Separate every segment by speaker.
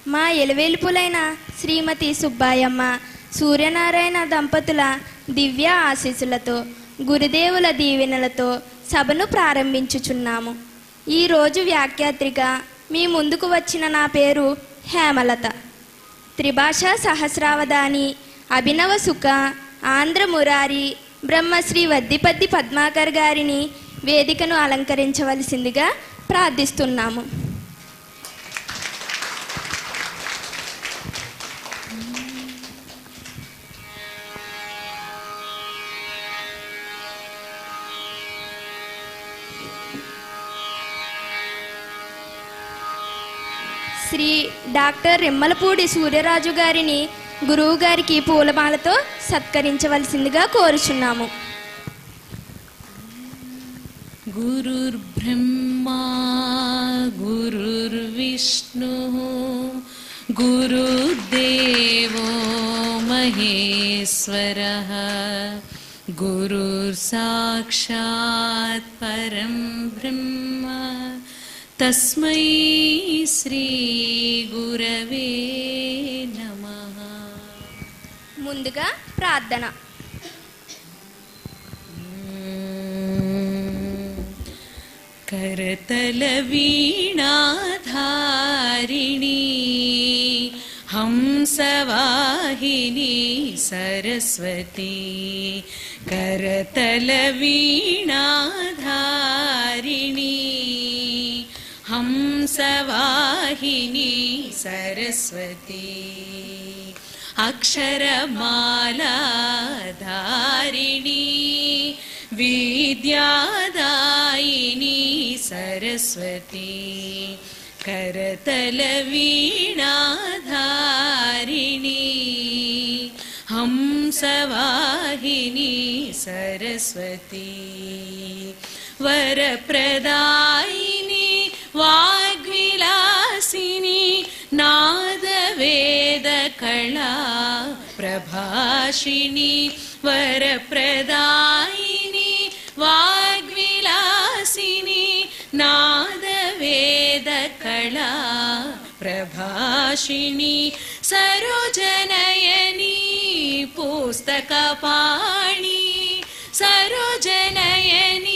Speaker 1: మా ఎలువెలుపులైన శ్రీమతి సుబ్బాయమ్మ సూర్యనారాయణ దంపతుల దివ్య ఆశీస్సులతో గురుదేవుల దీవెనలతో సభను ప్రారంభించుచున్నాము ఈరోజు వ్యాఖ్యాత్రిగా మీ ముందుకు వచ్చిన నా పేరు హేమలత త్రిభాషా సహస్రావధాని అభినవ సుఖ ఆంధ్ర మురారి బ్రహ్మశ్రీ వద్దిపద్ది పద్మాకర్ గారిని వేదికను అలంకరించవలసిందిగా ప్రార్థిస్తున్నాము శ్రీ డాక్టర్ రెమ్మలపూడి సూర్యరాజు గారిని గురువు గారికి పూలమాలతో సత్కరించవలసిందిగా కోరుచున్నాము
Speaker 2: गुरुर्ब्रह्मा गुरुर्विष्णुः गुरुर्देवो महेश्वरः गुरुर्साक्षात् परं ब्रह्म तस्मै श्रीगुरवे नमः
Speaker 1: ముందుగా ప్రార్థన
Speaker 2: करतलवीणाधारिणी हंसवाहिनी सरस्वती करतलवीणाधारिणी हंसवाहिनी सरस्वती अक्षरमालाधारिणी विद्यादायिनी सरस्वती करतलवीणाधारिणी हंसवाहिनी सरस्वती वरप्रदायिनी वाग्विलासिनी नादवेदकला प्रभाषिणी वरप्रदायिनी वाग्विलासिनी नादवेदकला प्रभाषिणी सरोजनयनी पुस्तकपाणि सरोजनयनी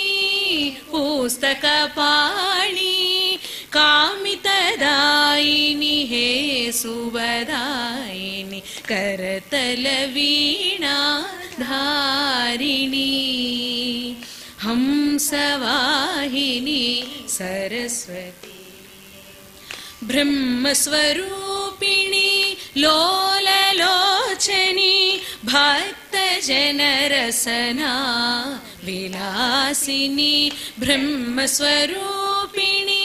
Speaker 2: पुस्तकपाणि कामितदायिनि हे सुवदायिनि करतलवीणा धारिणी हंसवाहिनी सरस्वती ब्रह्मस्वरूपिणी लोललोचनी भक्तजनरसना विलासिनी ब्रह्मस्वरूपिणी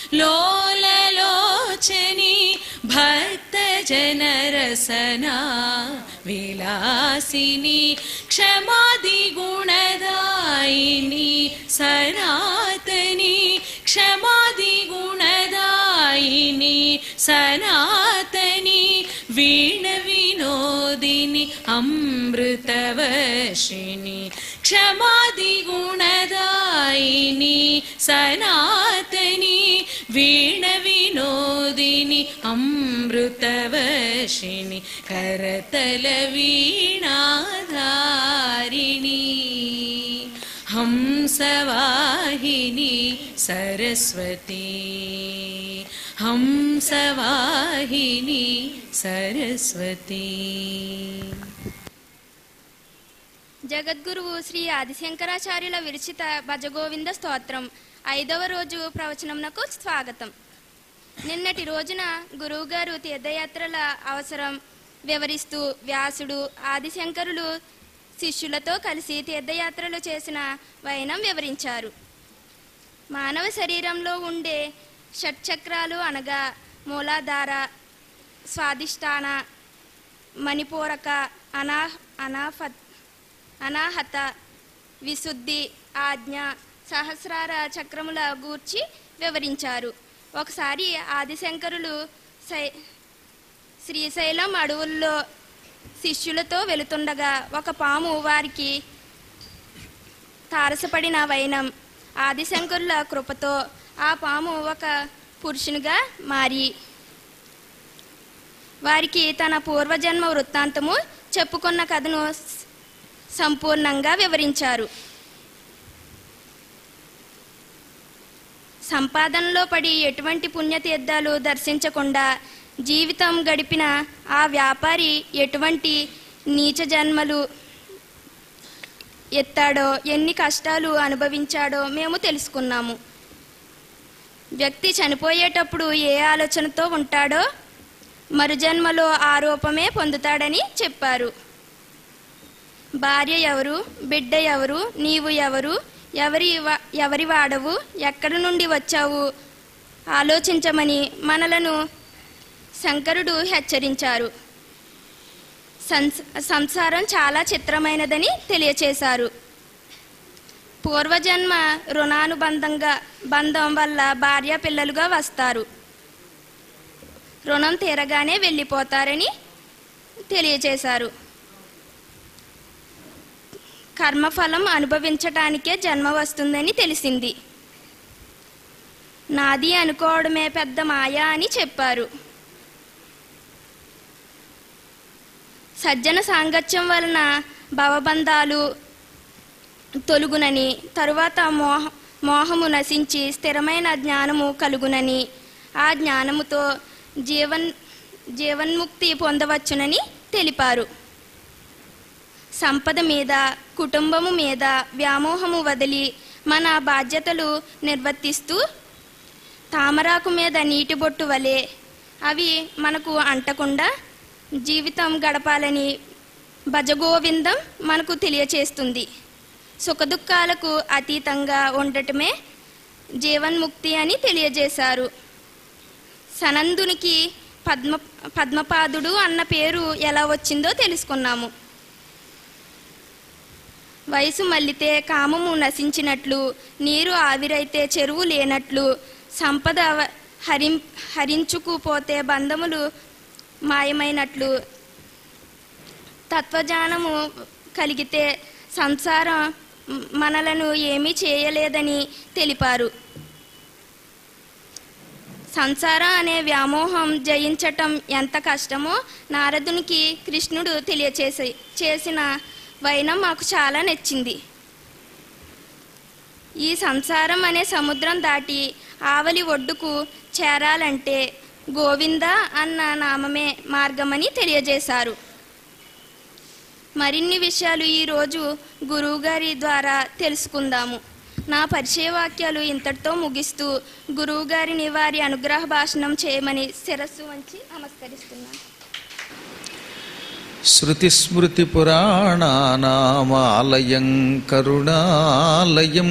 Speaker 2: लोललोचनी भक्तजनरसना विलासिनी क्षमादिगुणदायिनी सनातनी क्षमादिगुणदायिनी सनातनी वीणविनोदिनि अमृतवर्षिणि क्षमादिगुणदायिनी सनातनी वीणविनोदिनि अमृतवर्षिणि करतलवीणाधारिणी हंसवाहिनी सरस्वती हंसवाहिनी सरस्वती
Speaker 1: జగద్గురువు శ్రీ ఆదిశంకరాచార్యుల విరచిత భజగోవింద స్తోత్రం ఐదవ రోజు ప్రవచనమునకు స్వాగతం నిన్నటి రోజున గురువుగారు తీర్థయాత్రల అవసరం వివరిస్తూ వ్యాసుడు ఆదిశంకరులు శిష్యులతో కలిసి తీర్థయాత్రలు చేసిన వైనం వివరించారు మానవ శరీరంలో ఉండే షట్చక్రాలు అనగా మూలాధార స్వాదిష్టాన మణిపూరక అనా అనాఫత్ అనాహత విశుద్ధి ఆజ్ఞ సహస్రార చక్రముల గూర్చి వివరించారు ఒకసారి ఆదిశంకరులు సై శ్రీశైలం అడవుల్లో శిష్యులతో వెళుతుండగా ఒక పాము వారికి తారసపడిన వైనం ఆదిశంకరుల కృపతో ఆ పాము ఒక పురుషునిగా మారి వారికి తన పూర్వజన్మ వృత్తాంతము చెప్పుకున్న కథను స- సంపూర్ణంగా వివరించారు సంపాదనలో పడి ఎటువంటి పుణ్యతీర్థాలు దర్శించకుండా జీవితం గడిపిన ఆ వ్యాపారి ఎటువంటి నీచ జన్మలు ఎత్తాడో ఎన్ని కష్టాలు అనుభవించాడో మేము తెలుసుకున్నాము వ్యక్తి చనిపోయేటప్పుడు ఏ ఆలోచనతో ఉంటాడో మరుజన్మలో ఆ రూపమే పొందుతాడని చెప్పారు భార్య ఎవరు బిడ్డ ఎవరు నీవు ఎవరు ఎవరి వా- ఎవరి వాడవు ఎక్కడి నుండి వచ్చావు ఆలోచించమని మనలను శంకరుడు హెచ్చరించారు సంస సంసారం చాలా చిత్రమైనదని తెలియచేశారు పూర్వజన్మ రుణానుబంధంగా బంధం వల్ల భార్య పిల్లలుగా వస్తారు రుణం తీరగానే వెళ్ళిపోతారని తెలియచేశారు కర్మఫలం అనుభవించటానికే జన్మ వస్తుందని తెలిసింది నాది అనుకోవడమే పెద్ద మాయ అని చెప్పారు సజ్జన సాంగత్యం వలన భవబంధాలు తొలుగునని తరువాత మోహ మోహము నశించి స్థిరమైన జ్ఞానము కలుగునని ఆ జ్ఞానముతో జీవన్ జీవన్ముక్తి పొందవచ్చునని తెలిపారు సంపద మీద కుటుంబము మీద వ్యామోహము వదిలి మన బాధ్యతలు నిర్వర్తిస్తూ తామరాకు మీద నీటి బొట్టు వలె అవి మనకు అంటకుండా జీవితం గడపాలని భజగోవిందం మనకు తెలియచేస్తుంది సుఖదుఖాలకు అతీతంగా ఉండటమే జీవన్ముక్తి అని తెలియజేశారు సనందునికి పద్మ పద్మపాదుడు అన్న పేరు ఎలా వచ్చిందో తెలుసుకున్నాము వయసు మల్లితే కామము నశించినట్లు నీరు ఆవిరైతే చెరువు లేనట్లు సంపద వ- హరిం హరించుకుపోతే బంధములు మాయమైనట్లు తత్వజ్ఞానము కలిగితే సంసారం మ్, మనలను ఏమీ చేయలేదని తెలిపారు సంసారం అనే వ్యామోహం జయించటం ఎంత కష్టమో నారదునికి కృష్ణుడు తెలియచేసి చేసిన వైనం మాకు చాలా నచ్చింది ఈ సంసారం అనే సముద్రం దాటి ఆవలి ఒడ్డుకు చేరాలంటే గోవింద అన్న నామమే మార్గమని తెలియజేశారు మరిన్ని విషయాలు ఈరోజు గురువుగారి ద్వారా తెలుసుకుందాము నా పరిచయ వాక్యాలు ఇంతటితో ముగిస్తూ గురువుగారిని వారి అనుగ్రహ భాషణం చేయమని శిరస్సు వంచి నమస్కరిస్తున్నాను
Speaker 3: శృతిస్మృతిపురాణానామాలయం కరుణాలయం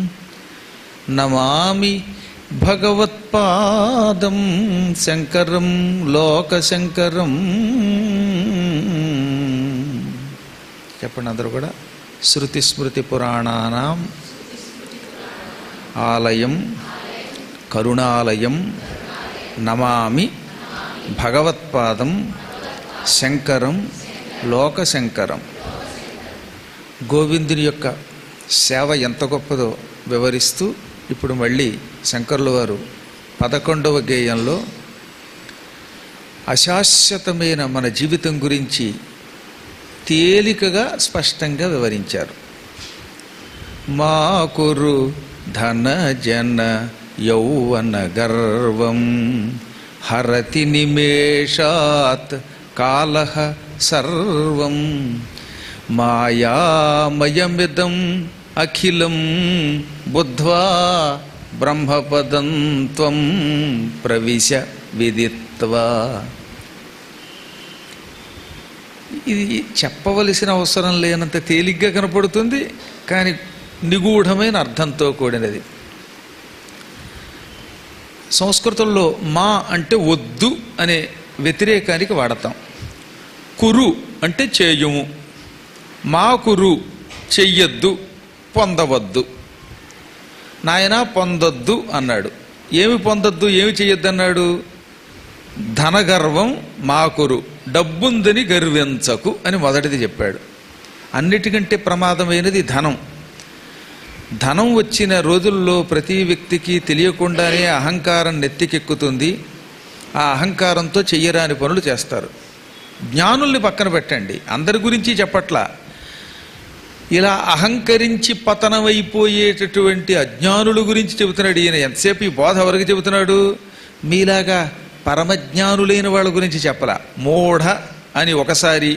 Speaker 3: నమామి భగవత్పాదం శంకరం లోకశంకరం చెప్పండి అందరూ కూడా శృతిస్మృతి పురాణానాం ఆలయం కరుణాలయం నమామి భగవత్పాదం శంకరం లోకశంకరం గోవిందుని యొక్క సేవ ఎంత గొప్పదో వివరిస్తూ ఇప్పుడు మళ్ళీ శంకరుల వారు పదకొండవ గేయంలో అశాశ్వతమైన మన జీవితం గురించి తేలికగా స్పష్టంగా వివరించారు మా కురు ధన జన యౌవన గర్వం హరతి నిమేషాత్ కాల సర్వం మాయామయమిదం అఖిలం బుద్ధ్వా బ్రహ్మపదం త్వం ప్రవిశ విదిత్వా ఇది చెప్పవలసిన అవసరం లేనంత తేలిగ్గా కనపడుతుంది కానీ నిగూఢమైన అర్థంతో కూడినది సంస్కృతంలో మా అంటే వద్దు అనే వ్యతిరేకానికి వాడతాం కురు అంటే చేయుము మా కురు చెయ్యొద్దు పొందవద్దు నాయన పొందొద్దు అన్నాడు ఏమి పొందొద్దు ఏమి చెయ్యొద్దు అన్నాడు ధనగర్వం మాకురు డబ్బుందని గర్వించకు అని మొదటిది చెప్పాడు అన్నిటికంటే ప్రమాదమైనది ధనం ధనం వచ్చిన రోజుల్లో ప్రతి వ్యక్తికి తెలియకుండానే అహంకారం నెత్తికెక్కుతుంది ఆ అహంకారంతో చెయ్యరాని పనులు చేస్తారు జ్ఞానుల్ని పక్కన పెట్టండి అందరి గురించి చెప్పట్లా ఇలా అహంకరించి పతనమైపోయేటటువంటి అజ్ఞానుల గురించి చెబుతున్నాడు ఈయన ఎంతసేపు ఈ బోధ ఎవరికి చెబుతున్నాడు మీలాగా పరమజ్ఞానులైన వాళ్ళ గురించి చెప్పలా మూఢ అని ఒకసారి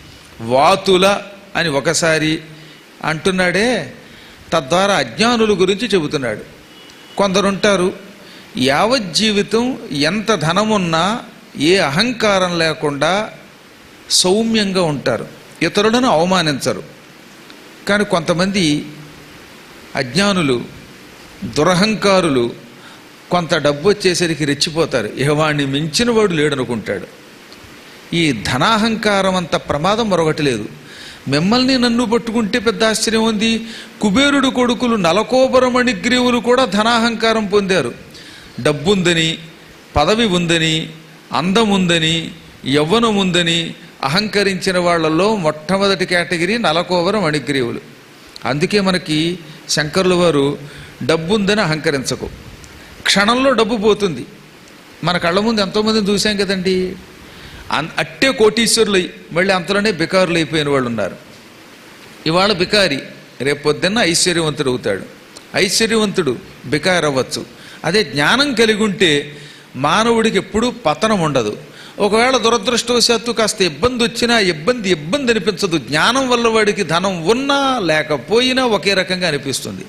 Speaker 3: వాతుల అని ఒకసారి అంటున్నాడే తద్వారా అజ్ఞానుల గురించి చెబుతున్నాడు కొందరుంటారు యావజ్జీవితం ఎంత ధనమున్నా ఏ అహంకారం లేకుండా సౌమ్యంగా ఉంటారు ఇతరులను అవమానించరు కానీ కొంతమంది అజ్ఞానులు దురహంకారులు కొంత డబ్బు వచ్చేసరికి రెచ్చిపోతారు ఇక వాడిని మించిన వాడు లేడనుకుంటాడు ఈ ధనాహంకారం అంత ప్రమాదం మరొకటి లేదు మిమ్మల్ని నన్ను పట్టుకుంటే పెద్ద ఆశ్చర్యం ఉంది కుబేరుడు కొడుకులు నలకోబరమణిగ్రీవులు కూడా ధనాహంకారం పొందారు డబ్బుందని పదవి ఉందని అందం ఉందని యవ్వనం ఉందని అహంకరించిన వాళ్ళల్లో మొట్టమొదటి కేటగిరీ నలకోవర మణిగ్రీవులు అందుకే మనకి శంకరుల వారు డబ్బుందని అహంకరించకు క్షణంలో డబ్బు పోతుంది మన కళ్ళ ముందు ఎంతోమందిని చూసాం కదండి అన్- అట్టే కోటీశ్వరులు మళ్ళీ అంతలోనే బికారులు అయిపోయిన వాళ్ళు ఉన్నారు ఇవాళ బికారి రేపు పొద్దున్న ఐశ్వర్యవంతుడు అవుతాడు ఐశ్వర్యవంతుడు బికారి అవ్వచ్చు అదే జ్ఞానం కలిగి ఉంటే మానవుడికి ఎప్పుడూ పతనం ఉండదు ఒకవేళ దురదృష్టవశాత్తు కాస్త ఇబ్బంది వచ్చినా ఇబ్బంది ఇబ్బంది అనిపించదు జ్ఞానం వల్ల వాడికి ధనం ఉన్నా లేకపోయినా ఒకే రకంగా అనిపిస్తుంది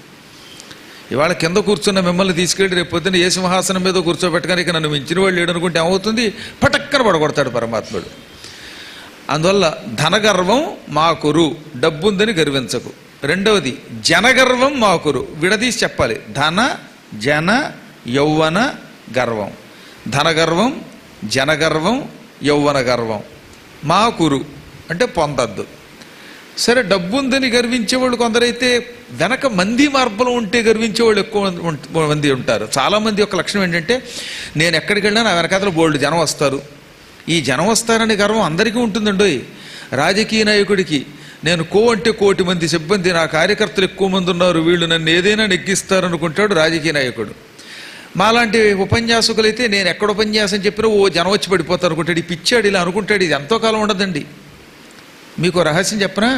Speaker 3: ఇవాళ కింద కూర్చున్న మిమ్మల్ని తీసుకెళ్ళి రేపు పొద్దున్న ఏ సింహాసనం మీద కూర్చోబెట్టగానే ఇక నన్ను మించిన వాళ్ళు లేడు అనుకుంటే ఏమవుతుంది పటక్కన పడగొడతాడు పరమాత్ముడు అందువల్ల ధనగర్వం మాకురు డబ్బుందని గర్వించకు రెండవది జనగర్వం మాకురు విడదీసి చెప్పాలి ధన జన యౌవన గర్వం ధనగర్వం జనగర్వం యౌవన గర్వం మాకురు అంటే పొందద్దు సరే డబ్బుందని గర్వించేవాళ్ళు కొందరైతే వెనక మంది మార్పులు ఉంటే గర్వించేవాళ్ళు ఎక్కువ ఉం- మంది ఉంటారు చాలా మంది యొక్క లక్షణం ఏంటంటే నేను ఎక్కడికి వెళ్ళినా నా వెనకాతల బోల్డ్ జనం వస్తారు ఈ జనం వస్తారనే గర్వం అందరికీ ఉంటుందండి రాజకీయ నాయకుడికి నేను కో అంటే కోటి మంది సిబ్బంది నా కార్యకర్తలు ఎక్కువ మంది ఉన్నారు వీళ్ళు నన్ను ఏదైనా నెగ్గిస్తారు అనుకుంటాడు రాజకీయ నాయకుడు మాలాంటి ఉపన్యాసకులైతే నేను ఎక్కడ ఉపన్యాసం చెప్పినా ఓ జనం వచ్చి పడిపోతారు అనుకుంటాడు ఈ పిచ్చాడు ఇలా అనుకుంటాడు ఇది ఎంతో కాలం ఉండదండి మీకు ఓ రహస్యం చెప్పనా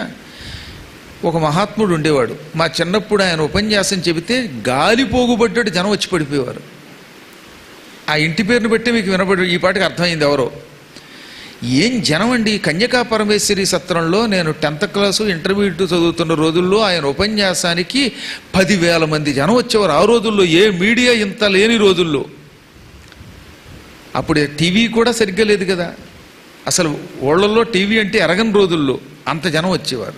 Speaker 3: ఒక మహాత్ముడు ఉండేవాడు మా చిన్నప్పుడు ఆయన ఉపన్యాసం చెబితే గాలి పోగుబడ్డాడు జనం వచ్చి పడిపోయేవారు ఆ ఇంటి పేరుని బట్టి మీకు వినబడి ఈ పాటికి అర్థమైంది ఎవరో ఏం జనం అండి కన్యకా పరమేశ్వరి సత్రంలో నేను టెన్త్ క్లాసు ఇంటర్మీడియట్ చదువుతున్న రోజుల్లో ఆయన ఉపన్యాసానికి పదివేల మంది జనం వచ్చేవారు ఆ రోజుల్లో ఏ మీడియా ఇంత లేని రోజుల్లో అప్పుడు టీవీ కూడా సరిగ్గా లేదు కదా అసలు ఓళ్ళల్లో టీవీ అంటే ఎరగని రోజుల్లో అంత జనం వచ్చేవారు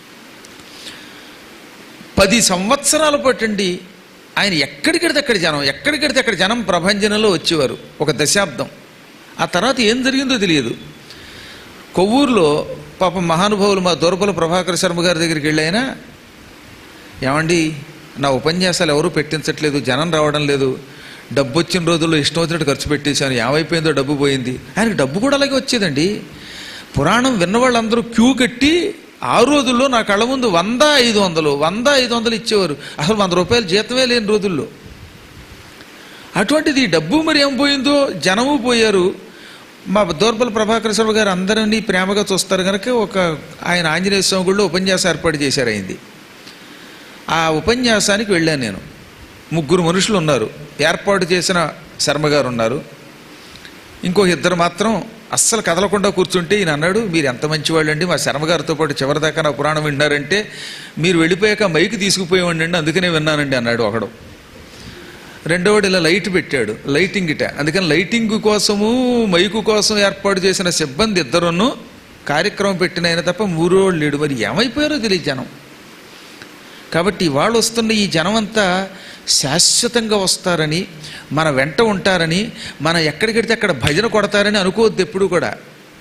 Speaker 3: పది సంవత్సరాల పాటండి ఆయన ఎక్కడికెడితే అక్కడ జనం ఎక్కడికెడితే అక్కడ జనం ప్రభంజనంలో వచ్చేవారు ఒక దశాబ్దం ఆ తర్వాత ఏం జరిగిందో తెలియదు కొవ్వూరులో పాపం మహానుభావులు మా దూరపల ప్రభాకర్ శర్మ గారి దగ్గరికి వెళ్ళాయినా ఏమండి నా ఉపన్యాసాలు ఎవరూ పెట్టించట్లేదు జనం రావడం లేదు డబ్బు వచ్చిన రోజుల్లో ఇష్టం వచ్చినట్టు ఖర్చు పెట్టేశాను ఏమైపోయిందో డబ్బు పోయింది ఆయనకి డబ్బు కూడా అలాగే వచ్చేదండి పురాణం విన్న వాళ్ళందరూ క్యూ కట్టి ఆ రోజుల్లో నా కళ్ళ ముందు వంద ఐదు వందలు వంద ఐదు వందలు ఇచ్చేవారు అసలు వంద రూపాయలు జీతమే లేని రోజుల్లో అటువంటిది ఈ డబ్బు మరి ఏం పోయిందో జనము పోయారు మా దోర్బల ప్రభాకర శర్మ గారు అందరినీ ప్రేమగా చూస్తారు కనుక ఒక ఆయన ఆంజనేయ స్వామి గుడిలో ఉపన్యాసం ఏర్పాటు చేశారు అయింది ఆ ఉపన్యాసానికి వెళ్ళాను నేను ముగ్గురు మనుషులు ఉన్నారు ఏర్పాటు చేసిన శర్మ గారు ఉన్నారు ఇంకో ఇద్దరు మాత్రం అస్సలు కదలకుండా కూర్చుంటే ఈయన అన్నాడు మీరు ఎంత మంచివాళ్ళు అండి మా శర్మగారితో పాటు చివరిదాకా నా పురాణం విన్నారంటే మీరు వెళ్ళిపోయాక మైకి తీసుకుపోయేవాడి అండి అందుకనే విన్నానండి అన్నాడు ఒకడు రెండోవాడు ఇలా లైట్ పెట్టాడు లైటింగ్ ఇట అందుకని లైటింగ్ కోసము మైకు కోసం ఏర్పాటు చేసిన సిబ్బంది ఇద్దరును కార్యక్రమం పెట్టిన ఆయన తప్ప మూడోళ్ళు లేడు మరి ఏమైపోయారో తెలియదు జనం కాబట్టి వాళ్ళు వస్తున్న ఈ జనమంతా శాశ్వతంగా వస్తారని మన వెంట ఉంటారని మన ఎక్కడికెడితే అక్కడ భజన కొడతారని అనుకోవద్దు ఎప్పుడు కూడా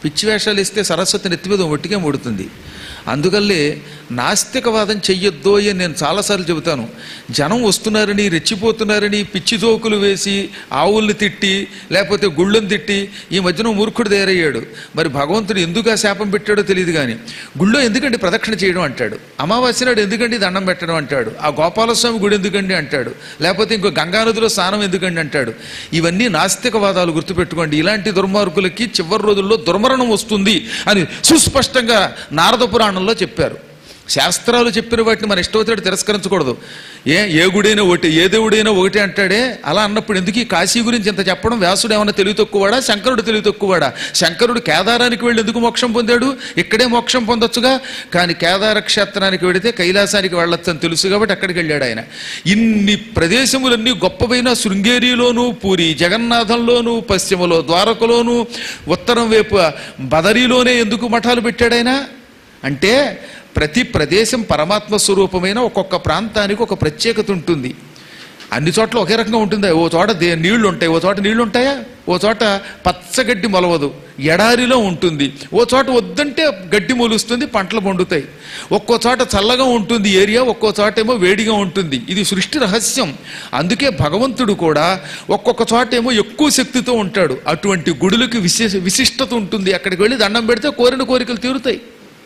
Speaker 3: పిచ్చి వేషాలు ఇస్తే సరస్వతి నెత్తి మీద ఒట్టిగా ముడుతుంది అందుకల్లే నాస్తికవాదం చెయ్యొద్దో అని నేను చాలాసార్లు చెబుతాను జనం వస్తున్నారని రెచ్చిపోతున్నారని పిచ్చి జోకులు వేసి ఆవుల్ని తిట్టి లేకపోతే గుళ్ళని తిట్టి ఈ మధ్యన మూర్ఖుడు తయారయ్యాడు మరి భగవంతుడు ఎందుకు ఆ శాపం పెట్టాడో తెలియదు కానీ గుళ్ళో ఎందుకండి ప్రదక్షిణ చేయడం అంటాడు అమావాస్య నాడు ఎందుకండి దండం పెట్టడం అంటాడు ఆ గోపాలస్వామి గుడి ఎందుకండి అంటాడు లేకపోతే ఇంకో గంగానదిలో స్నానం ఎందుకండి అంటాడు ఇవన్నీ నాస్తికవాదాలు గుర్తుపెట్టుకోండి ఇలాంటి దుర్మార్గులకి చివరి రోజుల్లో దుర్మరణం వస్తుంది అని సుస్పష్టంగా నారద పురాణంలో చెప్పారు శాస్త్రాలు చెప్పిన వాటిని మన ఇష్టవచ్చినట్టు తిరస్కరించకూడదు ఏ ఏ గుడైనా ఒకటి ఏ దేవుడైనా ఒకటి అంటాడే అలా అన్నప్పుడు ఎందుకు ఈ కాశీ గురించి ఇంత చెప్పడం వ్యాసుడు ఏమన్నా తెలివి తక్కువవాడా శంకరుడు తెలివి తక్కువవాడా శంకరుడు కేదారానికి వెళ్ళి ఎందుకు మోక్షం పొందాడు ఇక్కడే మోక్షం పొందొచ్చుగా కానీ కేదార క్షేత్రానికి వెళితే కైలాసానికి వెళ్ళొచ్చు అని తెలుసు కాబట్టి అక్కడికి వెళ్ళాడు ఆయన ఇన్ని ప్రదేశములన్నీ గొప్పవైన శృంగేరిలోను పూరి జగన్నాథంలోను పశ్చిమలో ద్వారకలోను ఉత్తరం వైపు బదరీలోనే ఎందుకు మఠాలు పెట్టాడు ఆయన అంటే ప్రతి ప్రదేశం పరమాత్మ స్వరూపమైన ఒక్కొక్క ప్రాంతానికి ఒక ప్రత్యేకత ఉంటుంది అన్ని చోట్ల ఒకే రకంగా ఉంటుంది ఓ చోట దే నీళ్లు ఉంటాయి ఓ చోట నీళ్లు ఉంటాయా ఓ చోట పచ్చగడ్డి మొలవదు ఎడారిలో ఉంటుంది ఓ చోట వద్దంటే గడ్డి మొలుస్తుంది పంటలు పండుతాయి ఒక్కో చోట చల్లగా ఉంటుంది ఏరియా ఒక్కో చోట ఏమో వేడిగా ఉంటుంది ఇది సృష్టి రహస్యం అందుకే భగవంతుడు కూడా ఒక్కొక్క చోట ఏమో ఎక్కువ శక్తితో ఉంటాడు అటువంటి గుడులకి విశేష విశిష్టత ఉంటుంది అక్కడికి వెళ్ళి దండం పెడితే కోరిన కోరికలు తీరుతాయి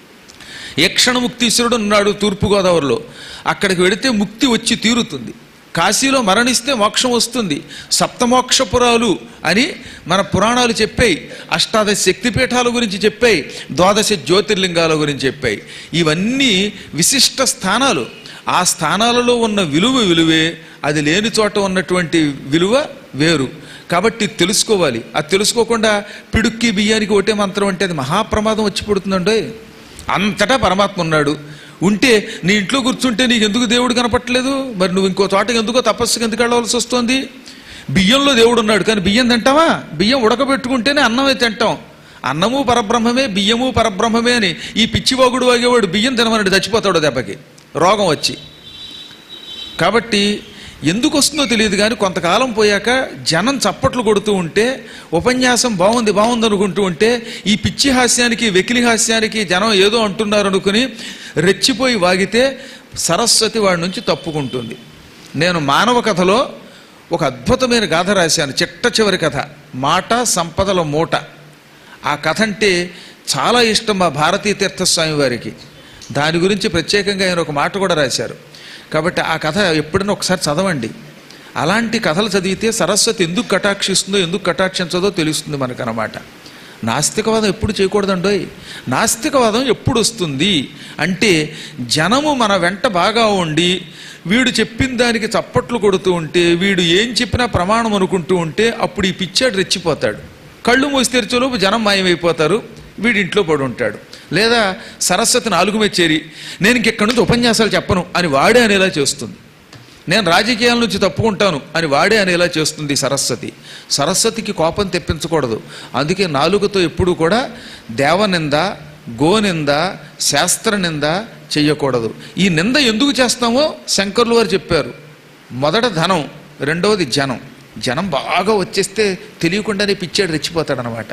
Speaker 3: యక్షణముక్తీశ్వరుడు ఉన్నాడు తూర్పుగోదావరిలో అక్కడికి వెడితే ముక్తి వచ్చి తీరుతుంది కాశీలో మరణిస్తే మోక్షం వస్తుంది సప్తమోక్షపురాలు అని మన పురాణాలు చెప్పాయి అష్టాదశ శక్తిపీఠాల గురించి చెప్పాయి ద్వాదశ జ్యోతిర్లింగాల గురించి చెప్పాయి ఇవన్నీ విశిష్ట స్థానాలు ఆ స్థానాలలో ఉన్న విలువ విలువే అది లేని చోట ఉన్నటువంటి విలువ వేరు కాబట్టి తెలుసుకోవాలి అది తెలుసుకోకుండా పిడుక్కి బియ్యానికి ఒకటే మంత్రం అంటే అది మహాప్రమాదం వచ్చి పడుతుందండి అంతటా పరమాత్మ ఉన్నాడు ఉంటే నీ ఇంట్లో కూర్చుంటే నీకు ఎందుకు దేవుడు కనపట్లేదు మరి నువ్వు ఇంకో చోటకి ఎందుకో తపస్సుకి ఎందుకు వెళ్ళవలసి వస్తుంది బియ్యంలో దేవుడు ఉన్నాడు కానీ బియ్యం తింటావా బియ్యం ఉడకబెట్టుకుంటేనే అన్నమే తింటాం అన్నము పరబ్రహ్మమే బియ్యము పరబ్రహ్మమే అని ఈ పిచ్చివాగుడు వాగేవాడు బియ్యం తినమని చచ్చిపోతాడు దెబ్బకి రోగం వచ్చి కాబట్టి ఎందుకు వస్తుందో తెలియదు కానీ కొంతకాలం పోయాక జనం చప్పట్లు కొడుతూ ఉంటే ఉపన్యాసం బాగుంది బాగుంది అనుకుంటూ ఉంటే ఈ పిచ్చి హాస్యానికి వెకిలి హాస్యానికి జనం ఏదో అంటున్నారు అనుకుని రెచ్చిపోయి వాగితే సరస్వతి వాడి నుంచి తప్పుకుంటుంది నేను మానవ కథలో ఒక అద్భుతమైన గాథ రాశాను చిట్ట చివరి కథ మాట సంపదల మూట ఆ కథ అంటే చాలా ఇష్టం మా భారతీ తీర్థస్వామి వారికి దాని గురించి ప్రత్యేకంగా ఆయన ఒక మాట కూడా రాశారు కాబట్టి ఆ కథ ఎప్పుడైనా ఒకసారి చదవండి అలాంటి కథలు చదివితే సరస్వతి ఎందుకు కటాక్షిస్తుందో ఎందుకు కటాక్షించదో తెలుస్తుంది మనకనమాట నాస్తికవాదం ఎప్పుడు చేయకూడదండోయ్ నాస్తికవాదం ఎప్పుడు వస్తుంది అంటే జనము మన వెంట బాగా ఉండి వీడు చెప్పిన దానికి చప్పట్లు కొడుతూ ఉంటే వీడు ఏం చెప్పినా ప్రమాణం అనుకుంటూ ఉంటే అప్పుడు ఈ పిచ్చాడు రెచ్చిపోతాడు కళ్ళు మూసి తెరిచేలోపు జనం మాయమైపోతారు వీడి ఇంట్లో పడి ఉంటాడు లేదా సరస్వతి నాలుగు మీద చేరి నేను ఇంకెక్కడి నుంచి ఉపన్యాసాలు చెప్పను అని వాడే అనేలా చేస్తుంది నేను రాజకీయాల నుంచి తప్పుకుంటాను అని వాడే అనేలా చేస్తుంది సరస్వతి సరస్వతికి కోపం తెప్పించకూడదు అందుకే నాలుగుతో ఎప్పుడూ కూడా దేవనింద గోనింద శాస్త్ర నింద చెయ్యకూడదు ఈ నింద ఎందుకు చేస్తామో శంకర్లు వారు చెప్పారు మొదట ధనం రెండవది జనం జనం బాగా వచ్చేస్తే తెలియకుండానే పిచ్చాడు రెచ్చిపోతాడనమాట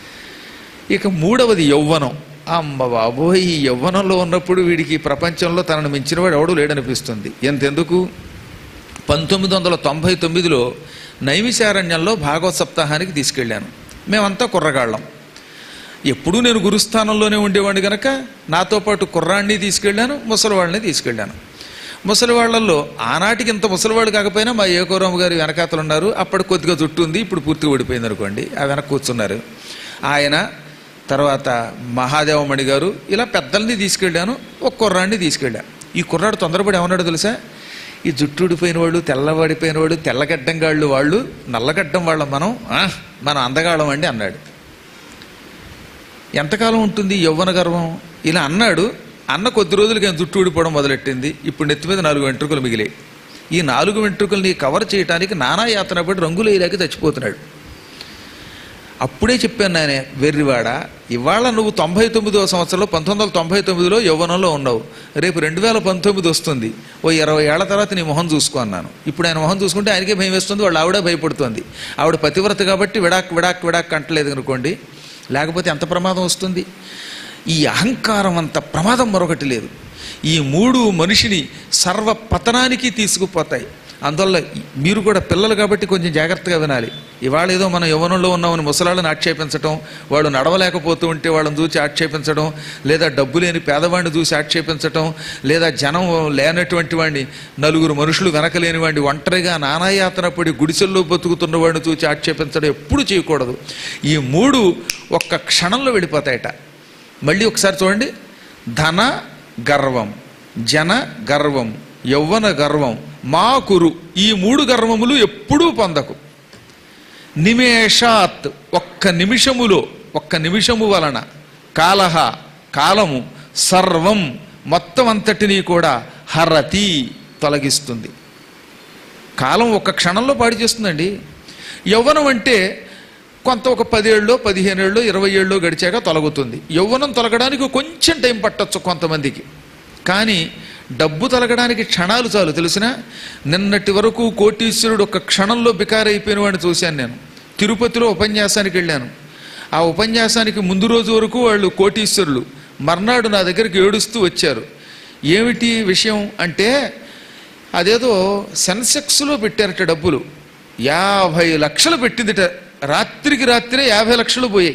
Speaker 3: ఇక మూడవది యౌవనం అమ్మ బాబోయ్ ఈ యవ్వనంలో ఉన్నప్పుడు వీడికి ఈ ప్రపంచంలో తనను మించినవాడు ఎవడు లేడనిపిస్తుంది ఎంతెందుకు పంతొమ్మిది వందల తొంభై తొమ్మిదిలో నైమిశారణ్యంలో భాగవత సప్తాహానికి తీసుకెళ్ళాను మేమంతా కుర్రగాళ్ళం ఎప్పుడూ నేను గురుస్థానంలోనే ఉండేవాడిని గనక నాతో పాటు కుర్రాడిని తీసుకెళ్ళాను ముసలివాళ్ళని తీసుకెళ్ళాను ముసలివాళ్లలో ఆనాటికి ఇంత ముసలివాడు కాకపోయినా మా ఏకోరాము గారు వెనకాతలు ఉన్నారు అప్పటి కొద్దిగా జుట్టు ఉంది ఇప్పుడు పూర్తిగా ఓడిపోయింది అనుకోండి ఆ వెనక కూర్చున్నారు ఆయన తర్వాత మహాదేవమణి గారు ఇలా పెద్దల్ని తీసుకెళ్ళాను ఒక కుర్రాడిని తీసుకెళ్ళా ఈ కుర్రాడు తొందరపడి ఏమన్నాడు తెలుసా ఈ జుట్టు ఊడిపోయిన వాళ్ళు తెల్లబడిపోయిన వాళ్ళు తెల్లగడ్డం గాళ్ళు వాళ్ళు నల్లగడ్డం వాళ్ళం మనం ఆ, మనం అందగాళ్ళం అండి అన్నాడు ఎంతకాలం ఉంటుంది ఈ యవ్వన గర్వం ఇలా అన్నాడు అన్న కొద్ది రోజులకి ఆయన జుట్టు ఊడిపోవడం మొదలెట్టింది ఇప్పుడు నెత్తి మీద నాలుగు వెంట్రుకలు మిగిలాయి ఈ నాలుగు వెంట్రుకల్ని కవర్ చేయడానికి నానా యాతన పడి రంగులు వేయలేక చచ్చిపోతున్నాడు అప్పుడే చెప్పాను నేనే వెర్రివాడ ఇవాళ నువ్వు తొంభై తొమ్మిదవ సంవత్సరంలో పంతొమ్మిది వందల తొంభై తొమ్మిదిలో యవ్వనంలో ఉన్నావు రేపు రెండు వేల పంతొమ్మిది వస్తుంది ఓ ఇరవై ఏళ్ల తర్వాత నీ మొహం చూసుకో అన్నాను ఇప్పుడు ఆయన మొహం చూసుకుంటే ఆయనకే భయం వేస్తుంది వాళ్ళు ఆవిడ భయపడుతుంది ఆవిడ పతివ్రత కాబట్టి విడాక్ విడాక్ విడాక్ అంటలేదు అనుకోండి లేకపోతే ఎంత ప్రమాదం వస్తుంది ఈ అహంకారం అంత ప్రమాదం మరొకటి లేదు ఈ మూడు మనిషిని సర్వ పతనానికి తీసుకుపోతాయి అందువల్ల మీరు కూడా పిల్లలు కాబట్టి కొంచెం జాగ్రత్తగా వినాలి ఇవాళ ఏదో మనం యవ్వనంలో ఉన్నామని ముసలాళ్ళని ఆక్షేపించడం వాడు నడవలేకపోతూ ఉంటే వాళ్ళని చూసి ఆక్షేపించడం లేదా డబ్బు లేని పేదవాడిని చూసి ఆక్షేపించడం లేదా జనం లేనటువంటి వాడిని నలుగురు మనుషులు వెనకలేని వాడిని ఒంటరిగా నానాయాతన పడి గుడిసెల్లో బతుకుతున్న వాడిని చూసి ఆక్షేపించడం ఎప్పుడు చేయకూడదు ఈ మూడు ఒక్క క్షణంలో వెళ్ళిపోతాయట మళ్ళీ ఒకసారి చూడండి ధన గర్వం జన గర్వం యౌవన గర్వం మా కురు ఈ మూడు గర్వములు ఎప్పుడూ పొందకు నిమేషాత్ ఒక్క నిమిషములో ఒక్క నిమిషము వలన కాలహ కాలము సర్వం మొత్తం అంతటినీ కూడా హరతి తొలగిస్తుంది కాలం ఒక క్షణంలో పాడు చేస్తుందండి యవ్వనం అంటే కొంత ఒక పదేళ్ళు పదిహేనేళ్ళు ఇరవై ఏళ్ళు గడిచాక తొలగుతుంది యవ్వనం తొలగడానికి కొంచెం టైం పట్టొచ్చు కొంతమందికి కానీ డబ్బు తొలగడానికి క్షణాలు చాలు తెలిసిన నిన్నటి వరకు కోటీశ్వరుడు ఒక క్షణంలో బికారైపోయిన వాడిని చూశాను నేను తిరుపతిలో ఉపన్యాసానికి వెళ్ళాను ఆ ఉపన్యాసానికి ముందు రోజు వరకు వాళ్ళు కోటీశ్వరులు మర్నాడు నా దగ్గరికి ఏడుస్తూ వచ్చారు ఏమిటి విషయం అంటే అదేదో సెన్సెక్స్లో పెట్టారట డబ్బులు యాభై లక్షలు పెట్టిందిట రాత్రికి రాత్రే యాభై లక్షలు పోయాయి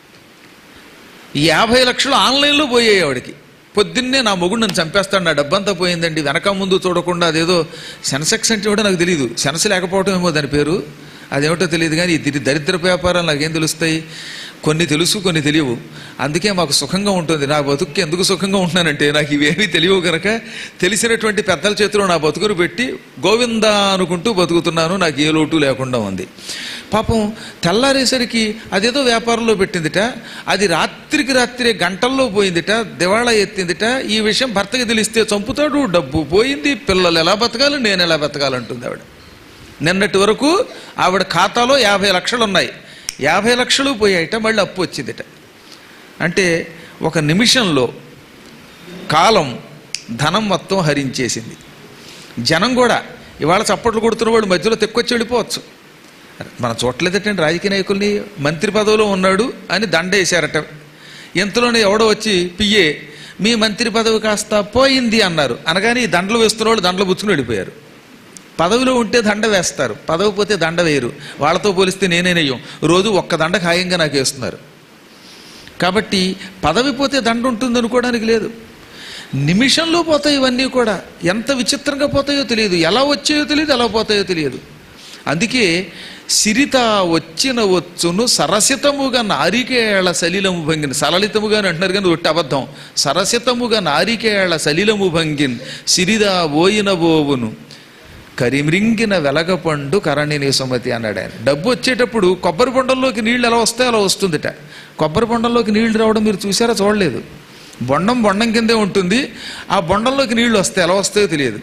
Speaker 3: ఈ యాభై లక్షలు ఆన్లైన్లో పోయాయి ఆవిడకి పొద్దున్నే నా మొగుడు నన్ను చంపేస్తాడు నా డబ్బంతా పోయిందండి వెనక ముందు చూడకుండా అదేదో సెన్సెక్స్ అంటే కూడా నాకు తెలియదు సెన్స్ లేకపోవడం ఏమో దాని పేరు అదేమిటో తెలియదు కానీ ఇది దరిద్ర వ్యాపారాలు నాకేం తెలుస్తాయి కొన్ని తెలుసు కొన్ని తెలియవు అందుకే మాకు సుఖంగా ఉంటుంది నా బతుక్కి ఎందుకు సుఖంగా ఉంటున్నానంటే నాకు ఇవేమీ తెలియవు కనుక తెలిసినటువంటి పెద్దల చేతిలో నా బతుకును పెట్టి గోవిందా అనుకుంటూ బతుకుతున్నాను నాకు ఏ లోటు లేకుండా ఉంది పాపం తెల్లారేసరికి అదేదో వ్యాపారంలో పెట్టిందిట అది రాత్రికి రాత్రే గంటల్లో పోయిందిట దివాళా ఎత్తిందిట ఈ విషయం భర్తకి తెలిస్తే చంపుతాడు డబ్బు పోయింది పిల్లలు ఎలా బతకాలి నేను ఎలా బతకాలంటుంది ఆవిడ నిన్నటి వరకు ఆవిడ ఖాతాలో యాభై లక్షలు ఉన్నాయి యాభై లక్షలు పోయాయిట మళ్ళీ అప్పు వచ్చిందిట అంటే ఒక నిమిషంలో కాలం ధనం మొత్తం హరించేసింది జనం కూడా ఇవాళ చప్పట్లు కొడుతున్న వాడు మధ్యలో తెక్కొచ్చి వెళ్ళిపోవచ్చు మనం చూడలేదటండి రాజకీయ నాయకుల్ని మంత్రి పదవిలో ఉన్నాడు అని దండ వేశారట ఇంతలోనే ఎవడో వచ్చి పియ్యే మీ మంత్రి పదవి కాస్త పోయింది అన్నారు అనగానే ఈ దండలు వేస్తున్న వాళ్ళు దండలు పుచ్చుకుని వెళ్ళిపోయారు పదవిలో ఉంటే దండ వేస్తారు పదవి పోతే దండ వేయరు వాళ్ళతో పోలిస్తే నేనే నెయ్యం రోజు ఒక్క దండ ఖాయంగా నాకు వేస్తున్నారు కాబట్టి పదవి పోతే దండ ఉంటుంది అనుకోవడానికి లేదు నిమిషంలో పోతాయి ఇవన్నీ కూడా ఎంత విచిత్రంగా పోతాయో తెలియదు ఎలా వచ్చాయో తెలియదు ఎలా పోతాయో తెలియదు అందుకే సిరిత వచ్చిన వచ్చును సరసితముగా నారికేళ సలిలము భంగిన్ సలలితముగా అని అంటున్నారు కానీ ఒట్టి అబద్ధం సరసితముగా నారికేళ సలిలము భంగిన్ సిరిదా పోయిన బోవును కరిమ్రింగిన వెలగపండు కరణిని సుమతి అన్నాడు ఆయన డబ్బు వచ్చేటప్పుడు కొబ్బరి బొండంలోకి నీళ్ళు ఎలా వస్తాయో అలా వస్తుందిట కొబ్బరి బొండంలోకి నీళ్లు రావడం మీరు చూసారా చూడలేదు బొండం బొండం కిందే ఉంటుంది ఆ బొండంలోకి నీళ్లు వస్తాయి ఎలా వస్తాయో తెలియదు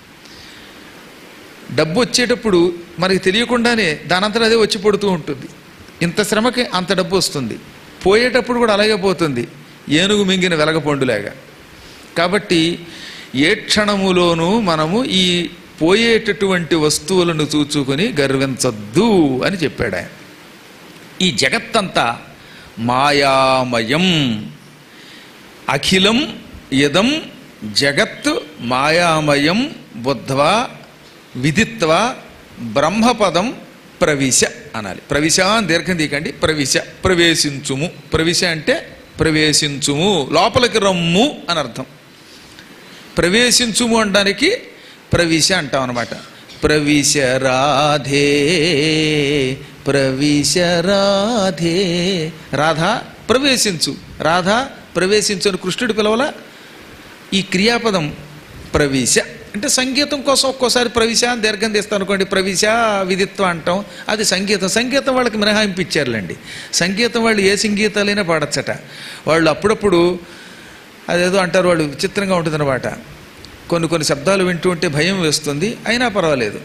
Speaker 3: డబ్బు వచ్చేటప్పుడు మనకి తెలియకుండానే దానంతరం అదే వచ్చి పడుతూ ఉంటుంది ఇంత శ్రమకి అంత డబ్బు వస్తుంది పోయేటప్పుడు కూడా అలాగే పోతుంది ఏనుగు మింగిన వెలగపండులాగా కాబట్టి ఏ క్షణములోనూ మనము ఈ పోయేటటువంటి వస్తువులను చూచుకొని గర్వించద్దు అని చెప్పాడు ఆయన ఈ జగత్తంతా మాయామయం అఖిలం ఇదం జగత్ మాయామయం బుద్ధ్వా విదిత్వా బ్రహ్మపదం ప్రవిశ అనాలి ప్రవిశ అని దీర్ఘం తీకండి ప్రవిశ ప్రవేశించుము ప్రవిశ అంటే ప్రవేశించుము లోపలికి రమ్ము అని అర్థం ప్రవేశించుము అనడానికి ప్రవిశ అంటాం అనమాట ప్రవిశ రాధే ప్రవిశ రాధే రాధా ప్రవేశించు రాధా ప్రవేశించు అని కృష్ణుడు పిలవల ఈ క్రియాపదం ప్రవిశ అంటే సంగీతం కోసం ఒక్కోసారి ప్రవిశ అని దీర్ఘం తీస్తాం అనుకోండి ప్రవిశ విదిత్వ అంటాం అది సంగీతం సంగీతం వాళ్ళకి మినహాయింపు ఇచ్చారులేండి సంగీతం వాళ్ళు ఏ సంగీతాలైనా పాడచ్చట వాళ్ళు అప్పుడప్పుడు అదేదో అంటారు వాళ్ళు విచిత్రంగా ఉంటుందన్నమాట కొన్ని కొన్ని శబ్దాలు వింటూ ఉంటే భయం వేస్తుంది అయినా పర్వాలేదు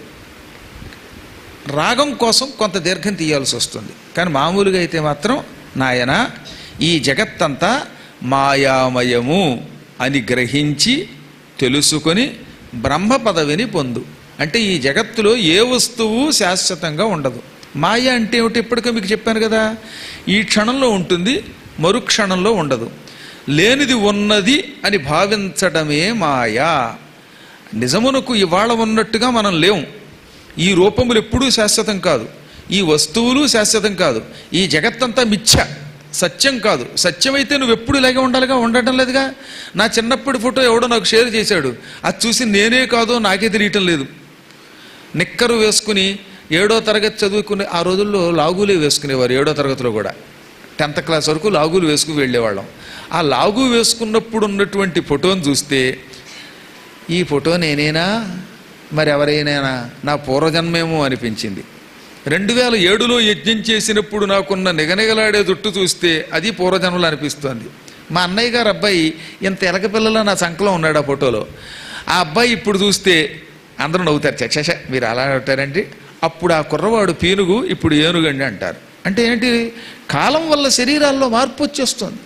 Speaker 3: రాగం కోసం కొంత దీర్ఘం తీయాల్సి వస్తుంది కానీ మామూలుగా అయితే మాత్రం నాయన ఈ జగత్తంతా మాయామయము అని గ్రహించి తెలుసుకొని బ్రహ్మ పదవిని పొందు అంటే ఈ జగత్తులో ఏ వస్తువు శాశ్వతంగా ఉండదు మాయ అంటే ఏమిటి ఇప్పటికే మీకు చెప్పాను కదా ఈ క్షణంలో ఉంటుంది మరుక్షణంలో ఉండదు లేనిది ఉన్నది అని భావించడమే మాయా నిజమునకు ఇవాళ ఉన్నట్టుగా మనం లేవు ఈ రూపములు ఎప్పుడూ శాశ్వతం కాదు ఈ వస్తువులు శాశ్వతం కాదు ఈ జగత్తంతా మిథ్య సత్యం కాదు సత్యమైతే నువ్వు ఎప్పుడు ఇలాగే ఉండాలిగా ఉండటం లేదుగా నా చిన్నప్పటి ఫోటో ఎవడో నాకు షేర్ చేశాడు అది చూసి నేనే కాదో నాకే తెలియటం లేదు నిక్కరు వేసుకుని ఏడో తరగతి చదువుకునే ఆ రోజుల్లో లాగులే వేసుకునేవారు ఏడో తరగతిలో కూడా టెన్త్ క్లాస్ వరకు లాగులు వేసుకుని వెళ్ళేవాళ్ళం ఆ లాగు వేసుకున్నప్పుడు ఉన్నటువంటి ఫోటోని చూస్తే ఈ ఫోటో నేనేనా మరి ఎవరైనా నా పూర్వజన్మేమో అనిపించింది రెండు వేల ఏడులో యజ్ఞం చేసినప్పుడు నాకున్న నిగనిగలాడే జుట్టు చూస్తే అది పూర్వజన్మలు అనిపిస్తోంది మా అన్నయ్య గారు అబ్బాయి ఇంత ఎలక పిల్లల నా సంకలో ఉన్నాడు ఆ ఫోటోలో ఆ అబ్బాయి ఇప్పుడు చూస్తే అందరూ నవ్వుతారు చచ్చ మీరు అలా అంటారండి అప్పుడు ఆ కుర్రవాడు పీనుగు ఇప్పుడు ఏనుగండి అంటారు అంటే ఏంటి కాలం వల్ల శరీరాల్లో మార్పు వచ్చేస్తుంది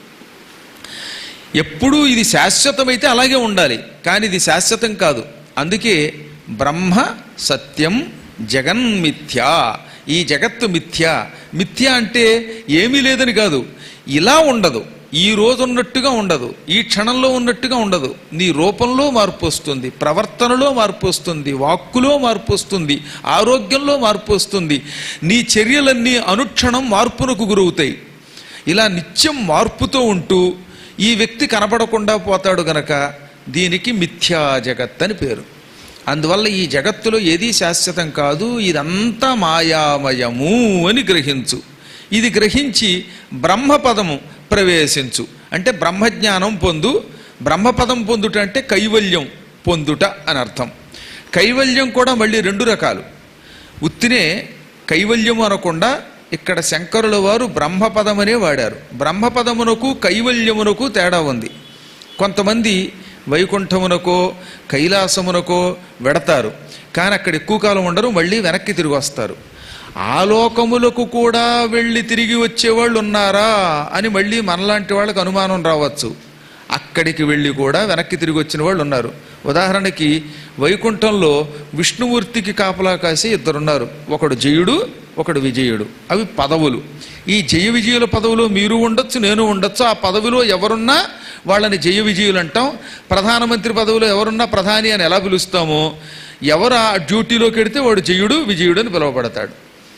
Speaker 3: ఎప్పుడూ ఇది శాశ్వతమైతే అలాగే ఉండాలి కానీ ఇది శాశ్వతం కాదు అందుకే బ్రహ్మ సత్యం జగన్మిథ్యా ఈ జగత్తు మిథ్య మిథ్య అంటే ఏమీ లేదని కాదు ఇలా ఉండదు ఈ రోజు ఉన్నట్టుగా ఉండదు ఈ క్షణంలో ఉన్నట్టుగా ఉండదు నీ రూపంలో మార్పు వస్తుంది ప్రవర్తనలో మార్పు వస్తుంది వాక్కులో మార్పు వస్తుంది ఆరోగ్యంలో మార్పు వస్తుంది నీ చర్యలన్నీ అనుక్షణం మార్పునకు గురవుతాయి ఇలా నిత్యం మార్పుతో ఉంటూ ఈ వ్యక్తి కనపడకుండా పోతాడు గనక దీనికి మిథ్యా జగత్ అని పేరు అందువల్ల ఈ జగత్తులో ఏదీ శాశ్వతం కాదు ఇదంతా మాయామయము అని గ్రహించు ఇది గ్రహించి బ్రహ్మపదము ప్రవేశించు అంటే బ్రహ్మజ్ఞానం పొందు బ్రహ్మపదం పొందుట అంటే కైవల్యం పొందుట అని అర్థం కైవల్యం కూడా మళ్ళీ రెండు రకాలు ఉత్తినే కైవల్యము అనకుండా ఇక్కడ శంకరుల వారు బ్రహ్మపదమనే వాడారు బ్రహ్మపదమునకు కైవల్యమునకు తేడా ఉంది కొంతమంది వైకుంఠమునకో కైలాసమునకో వెడతారు కానీ అక్కడ ఎక్కువ కాలం ఉండరు మళ్ళీ వెనక్కి తిరిగి వస్తారు ఆ లోకములకు కూడా వెళ్ళి తిరిగి వచ్చేవాళ్ళు ఉన్నారా అని మళ్ళీ మనలాంటి వాళ్ళకి అనుమానం రావచ్చు అక్కడికి వెళ్ళి కూడా వెనక్కి తిరిగి వచ్చిన వాళ్ళు ఉన్నారు ఉదాహరణకి వైకుంఠంలో విష్ణుమూర్తికి కాపలా కాసి ఇద్దరున్నారు ఒకడు జయుడు ఒకడు విజయుడు అవి పదవులు ఈ జయ విజయుల పదవిలో మీరు ఉండొచ్చు నేను ఉండొచ్చు ఆ పదవిలో ఎవరున్నా వాళ్ళని జయ విజయులు అంటాం ప్రధానమంత్రి పదవిలో ఎవరున్నా ప్రధాని అని ఎలా పిలుస్తామో ఎవరు ఆ డ్యూటీలోకి వెడితే వాడు జయుడు విజయుడు అని పిలువబడతాడు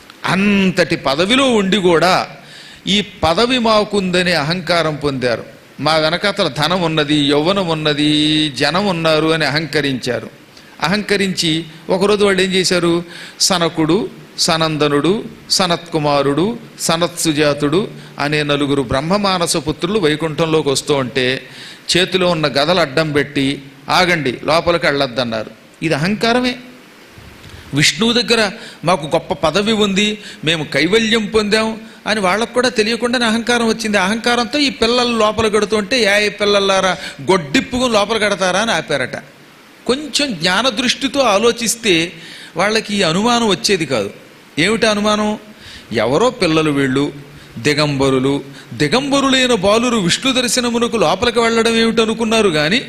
Speaker 3: అంతటి పదవిలో ఉండి కూడా ఈ పదవి మాకుందనే అహంకారం పొందారు మా వెనకాతల ధనం ఉన్నది యౌవనం ఉన్నది జనం ఉన్నారు అని అహంకరించారు అహంకరించి ఒకరోజు వాళ్ళు ఏం చేశారు సనకుడు సనందనుడు సనత్కుమారుడు సనత్సుజాతుడు అనే నలుగురు బ్రహ్మమానస పుత్రులు వైకుంఠంలోకి వస్తూ ఉంటే చేతిలో ఉన్న గదలు అడ్డం పెట్టి ఆగండి లోపలికి వెళ్ళొద్దన్నారు ఇది అహంకారమే విష్ణువు దగ్గర మాకు గొప్ప పదవి ఉంది మేము కైవల్యం పొందాం అని వాళ్ళకు కూడా తెలియకుండానే అహంకారం వచ్చింది ఆ అహంకారంతో ఈ పిల్లలు లోపల కడుతుంటే ఏ ఈ పిల్లలారా గొడ్డిప్పుకు లోపల కడతారా అని ఆపారట కొంచెం జ్ఞాన దృష్టితో ఆలోచిస్తే వాళ్ళకి ఈ అనుమానం వచ్చేది కాదు ఏమిటి అనుమానం ఎవరో పిల్లలు వీళ్ళు దిగంబరులు దిగంబరులైన బాలురు విష్ణు దర్శనమునకు లోపలికి వెళ్ళడం ఏమిటనుకున్నారు కానీ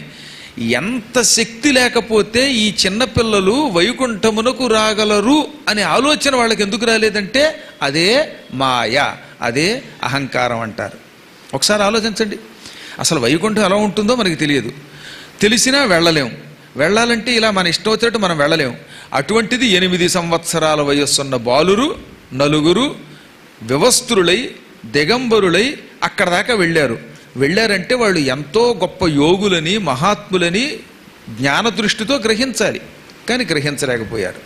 Speaker 3: ఎంత శక్తి లేకపోతే ఈ చిన్న పిల్లలు వైకుంఠమునకు రాగలరు అనే ఆలోచన వాళ్ళకి ఎందుకు రాలేదంటే అదే మాయ అదే అహంకారం అంటారు ఒకసారి ఆలోచించండి అసలు వైకుంఠం ఎలా ఉంటుందో మనకి తెలియదు తెలిసినా వెళ్ళలేం వెళ్ళాలంటే ఇలా మన ఇష్టం వచ్చినట్టు మనం వెళ్ళలేం అటువంటిది ఎనిమిది సంవత్సరాల వయస్సున్న బాలురు నలుగురు వివస్త్రులై దిగంబరులై అక్కడ దాకా వెళ్ళారు వెళ్ళారంటే వాళ్ళు ఎంతో గొప్ప యోగులని మహాత్ములని జ్ఞాన దృష్టితో గ్రహించాలి కానీ గ్రహించలేకపోయారు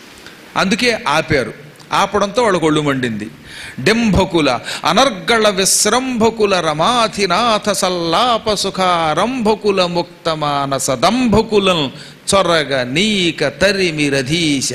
Speaker 3: అందుకే ఆపారు ఆపడంతో వాళ్ళకు ఒళ్ళు మండింది డెంభకుల అనర్గళ విశ్రంభకుల రమాధినాథ సల్లాప సుఖారంభకుల ముక్త మానస దంభకులం చొరగ నీక తరిమి రధీశ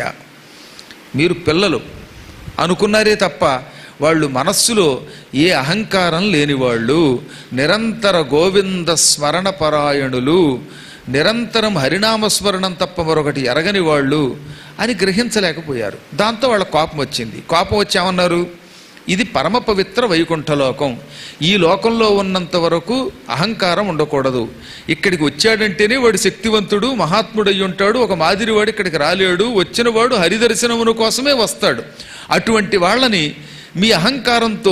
Speaker 3: మీరు పిల్లలు అనుకున్నారే తప్ప వాళ్ళు మనస్సులో ఏ అహంకారం లేనివాళ్ళు నిరంతర గోవింద స్మరణ పరాయణులు నిరంతరం హరినామస్మరణం తప్ప మరొకటి ఎరగని వాళ్ళు అని గ్రహించలేకపోయారు దాంతో వాళ్ళ కోపం వచ్చింది కోపం వచ్చి ఏమన్నారు ఇది పరమ పవిత్ర వైకుంఠలోకం ఈ లోకంలో ఉన్నంత వరకు అహంకారం ఉండకూడదు ఇక్కడికి వచ్చాడంటేనే వాడు శక్తివంతుడు మహాత్ముడై ఉంటాడు ఒక మాదిరివాడు ఇక్కడికి రాలేడు వచ్చినవాడు హరిదర్శనమును కోసమే వస్తాడు అటువంటి వాళ్ళని మీ అహంకారంతో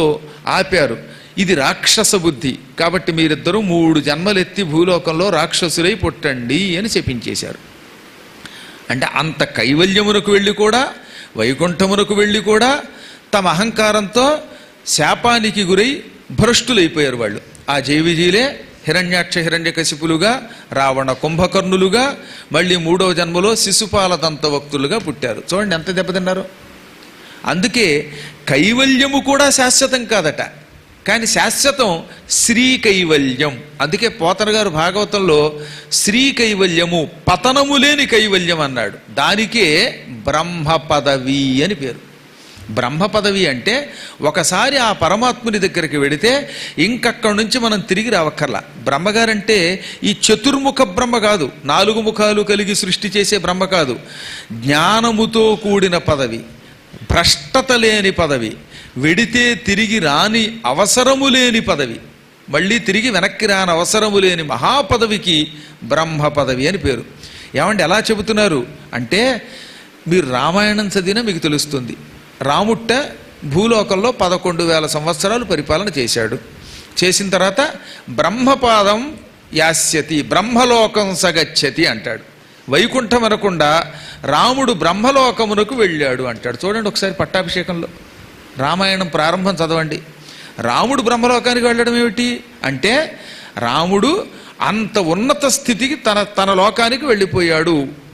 Speaker 3: ఆపారు ఇది రాక్షస బుద్ధి కాబట్టి మీరిద్దరూ మూడు జన్మలెత్తి భూలోకంలో రాక్షసులై పుట్టండి అని చెప్పించేశారు అంటే అంత కైవల్యమునకు వెళ్ళి కూడా వైకుంఠమునకు వెళ్ళి కూడా తమ అహంకారంతో శాపానికి గురై భ్రష్టులైపోయారు వాళ్ళు ఆ జైవిజీలే హిరణ్యాక్ష హిరణ్యకశిపులుగా రావణ కుంభకర్ణులుగా మళ్ళీ మూడవ జన్మలో శిశుపాల దంతవక్తులుగా పుట్టారు చూడండి ఎంత దెబ్బతిన్నారు అందుకే కైవల్యము కూడా శాశ్వతం కాదట కానీ శాశ్వతం శ్రీ కైవల్యం అందుకే పోతన గారు భాగవతంలో శ్రీ కైవల్యము పతనము లేని కైవల్యం అన్నాడు దానికే బ్రహ్మ పదవి అని పేరు బ్రహ్మ పదవి అంటే ఒకసారి ఆ పరమాత్ముని దగ్గరికి వెడితే ఇంకక్కడి నుంచి మనం తిరిగి రావక్కర్లా బ్రహ్మగారంటే ఈ చతుర్ముఖ బ్రహ్మ కాదు నాలుగు ముఖాలు కలిగి సృష్టి చేసే బ్రహ్మ కాదు జ్ఞానముతో కూడిన పదవి భ్రష్టత లేని పదవి వెడితే తిరిగి రాని అవసరము లేని పదవి మళ్ళీ తిరిగి వెనక్కి రాని అవసరము లేని మహాపదవికి బ్రహ్మ పదవి అని పేరు ఏమంటే ఎలా చెబుతున్నారు అంటే మీరు రామాయణం చదివినా మీకు తెలుస్తుంది రాముట్ట భూలోకంలో పదకొండు వేల సంవత్సరాలు పరిపాలన చేశాడు చేసిన తర్వాత బ్రహ్మపాదం యాస్యతి బ్రహ్మలోకం సగచ్చతి అంటాడు వైకుంఠం అనకుండా రాముడు బ్రహ్మలోకమునకు వెళ్ళాడు అంటాడు చూడండి ఒకసారి పట్టాభిషేకంలో రామాయణం ప్రారంభం చదవండి రాముడు బ్రహ్మలోకానికి వెళ్ళడం ఏమిటి అంటే రాముడు అంత ఉన్నత స్థితికి తన తన లోకానికి వెళ్ళిపోయాడు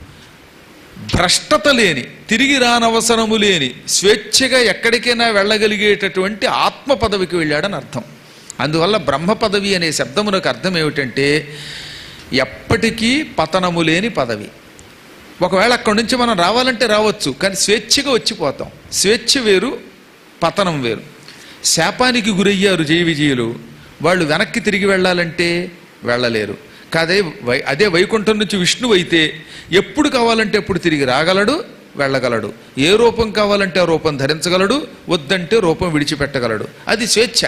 Speaker 3: భ్రష్టత లేని తిరిగి రానవసరము లేని స్వేచ్ఛగా ఎక్కడికైనా వెళ్ళగలిగేటటువంటి ఆత్మ పదవికి వెళ్ళాడని అర్థం అందువల్ల బ్రహ్మ పదవి అనే శబ్దమునకు అర్థం ఏమిటంటే ఎప్పటికీ పతనము లేని పదవి ఒకవేళ అక్కడి నుంచి మనం రావాలంటే రావచ్చు కానీ స్వేచ్ఛగా వచ్చిపోతాం స్వేచ్ఛ వేరు పతనం వేరు శాపానికి గురయ్యారు జయ విజయులు వాళ్ళు వెనక్కి తిరిగి వెళ్ళాలంటే వెళ్ళలేరు కాదే వై అదే వైకుంఠం నుంచి విష్ణువు అయితే ఎప్పుడు కావాలంటే ఎప్పుడు తిరిగి రాగలడు వెళ్ళగలడు ఏ రూపం కావాలంటే ఆ రూపం ధరించగలడు వద్దంటే రూపం విడిచిపెట్టగలడు అది స్వేచ్ఛ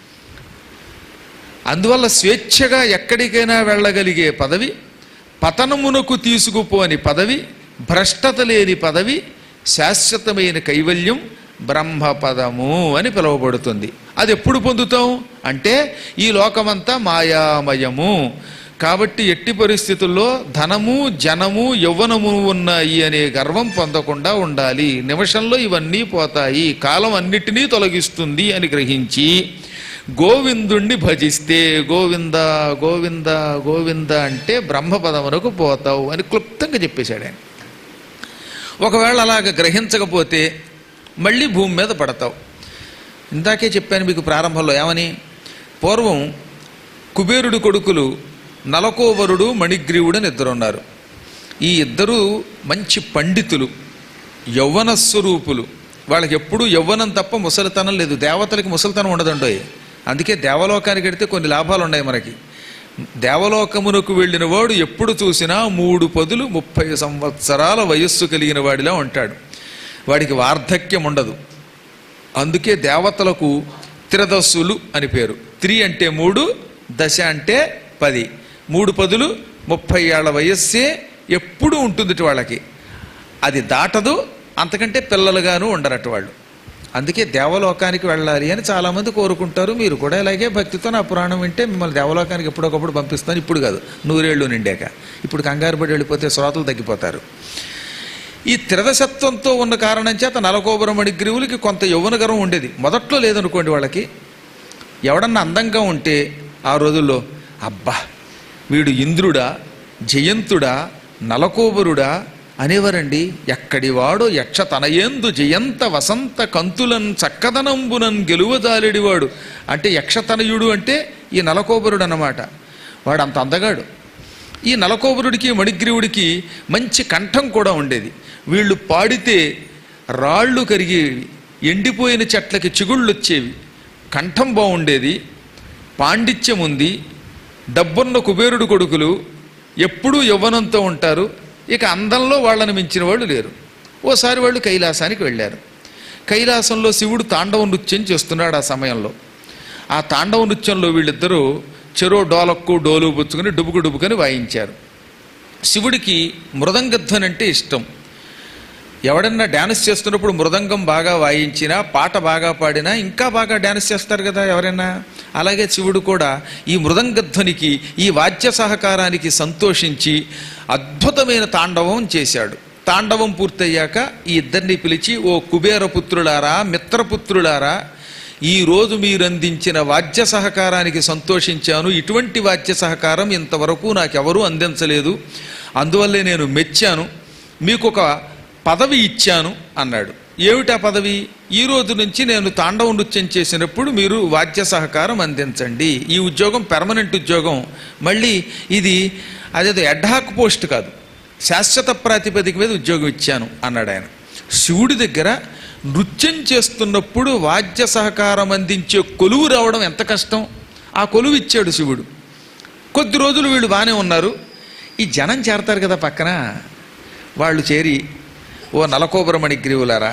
Speaker 3: అందువల్ల స్వేచ్ఛగా ఎక్కడికైనా వెళ్ళగలిగే పదవి పతనమునకు తీసుకుపోని పదవి భ్రష్టత లేని పదవి శాశ్వతమైన కైవల్యం బ్రహ్మపదము అని పిలువబడుతుంది అది ఎప్పుడు పొందుతాం అంటే ఈ లోకమంతా మాయామయము కాబట్టి ఎట్టి పరిస్థితుల్లో ధనము జనము యవ్వనము ఉన్నాయి అనే గర్వం పొందకుండా ఉండాలి నిమిషంలో ఇవన్నీ పోతాయి కాలం అన్నిటినీ తొలగిస్తుంది అని గ్రహించి గోవిందుణ్ణి భజిస్తే గోవింద గోవింద గోవింద అంటే బ్రహ్మపదమునకు పోతావు అని క్లుప్తంగా చెప్పేశాడు ఆయన ఒకవేళ అలాగ గ్రహించకపోతే మళ్ళీ భూమి మీద పడతావు ఇందాకే చెప్పాను మీకు ప్రారంభంలో ఏమని పూర్వం కుబేరుడి కొడుకులు నలకోవరుడు మణిగ్రీవుడు అని ఇద్దరున్నారు ఈ ఇద్దరు మంచి పండితులు యవ్వన స్వరూపులు వాళ్ళకి ఎప్పుడూ యవ్వనం తప్ప ముసలితనం లేదు దేవతలకి ముసలితనం ఉండదండోయ్ అందుకే దేవలోకానికి వెడితే కొన్ని లాభాలు ఉన్నాయి మనకి దేవలోకమునకు వెళ్ళిన వాడు ఎప్పుడు చూసినా మూడు పదులు ముప్పై సంవత్సరాల వయస్సు కలిగిన వాడిలా ఉంటాడు వాడికి వార్ధక్యం ఉండదు అందుకే దేవతలకు త్రిదస్సులు అని పేరు త్రి అంటే మూడు దశ అంటే పది మూడు పదులు ముప్పై ఏళ్ల వయస్సే ఎప్పుడూ ఉంటుంది వాళ్ళకి అది దాటదు అంతకంటే పిల్లలుగాను ఉండరట వాళ్ళు అందుకే దేవలోకానికి వెళ్ళాలి అని చాలామంది కోరుకుంటారు మీరు కూడా ఇలాగే భక్తితో నా పురాణం వింటే మిమ్మల్ని దేవలోకానికి ఎప్పుడొకప్పుడు పంపిస్తాను ఇప్పుడు కాదు నూరేళ్ళు నిండాక ఇప్పుడు కంగారు పడి వెళ్ళిపోతే శ్రోతలు తగ్గిపోతారు ఈ త్రిదశత్వంతో ఉన్న కారణం చేత నలకోబరమణి గ్రీవులకి కొంత యౌవన గర్వం ఉండేది మొదట్లో లేదనుకోండి వాళ్ళకి ఎవడన్నా అందంగా ఉంటే ఆ రోజుల్లో అబ్బా వీడు ఇంద్రుడా జయంతుడా నలకోబరుడా అనేవారండి ఎక్కడివాడో యక్ష తనయేందు జయంత వసంత కంతులన్ చక్కదనంబునన్ గెలువజాలిడివాడు అంటే యక్షతనయుడు అంటే ఈ నలకోబరుడు అన్నమాట వాడు అంత అందగాడు ఈ నలకోబరుడికి మణిగ్రీవుడికి మంచి కంఠం కూడా ఉండేది వీళ్ళు పాడితే రాళ్ళు కరిగేవి ఎండిపోయిన చెట్లకి చిగుళ్ళు వచ్చేవి కంఠం బాగుండేది పాండిత్యం ఉంది డబ్బున్న కుబేరుడు కొడుకులు ఎప్పుడూ యవ్వనంతో ఉంటారు ఇక అందంలో వాళ్ళని మించిన వాళ్ళు లేరు ఓసారి వాళ్ళు కైలాసానికి వెళ్ళారు కైలాసంలో శివుడు తాండవ నృత్యం చేస్తున్నాడు ఆ సమయంలో ఆ తాండవ నృత్యంలో వీళ్ళిద్దరూ చెరో డోలక్కు డోలు పుచ్చుకొని డుబుకు డుబుకని వాయించారు శివుడికి మృదంగధ్వని అంటే ఇష్టం ఎవడన్నా డ్యాన్స్ చేస్తున్నప్పుడు మృదంగం బాగా వాయించినా పాట బాగా పాడినా ఇంకా బాగా డ్యాన్స్ చేస్తారు కదా ఎవరైనా అలాగే శివుడు కూడా ఈ మృదంగధ్వనికి ఈ వాద్య సహకారానికి సంతోషించి అద్భుతమైన తాండవం చేశాడు తాండవం పూర్తయ్యాక ఈ ఇద్దరిని పిలిచి ఓ కుబేర పుత్రులారా మిత్రపుత్రులారా ఈ రోజు మీరు అందించిన వాద్య సహకారానికి సంతోషించాను ఇటువంటి వాద్య సహకారం ఇంతవరకు నాకెవరూ అందించలేదు అందువల్లే నేను మెచ్చాను మీకు ఒక పదవి ఇచ్చాను అన్నాడు ఏమిటా పదవి ఈ రోజు నుంచి నేను తాండవ నృత్యం చేసినప్పుడు మీరు వాద్య సహకారం అందించండి ఈ ఉద్యోగం పెర్మనెంట్ ఉద్యోగం మళ్ళీ ఇది అదేదో ఎడ్హాక్ పోస్ట్ కాదు శాశ్వత ప్రాతిపదిక మీద ఉద్యోగం ఇచ్చాను అన్నాడు ఆయన శివుడి దగ్గర నృత్యం చేస్తున్నప్పుడు వాద్య సహకారం అందించే కొలువు రావడం ఎంత కష్టం ఆ కొలువు ఇచ్చాడు శివుడు కొద్ది రోజులు వీళ్ళు బాగానే ఉన్నారు ఈ జనం చేరతారు కదా పక్కన వాళ్ళు చేరి ఓ నలకోబరమణి గ్రీవులారా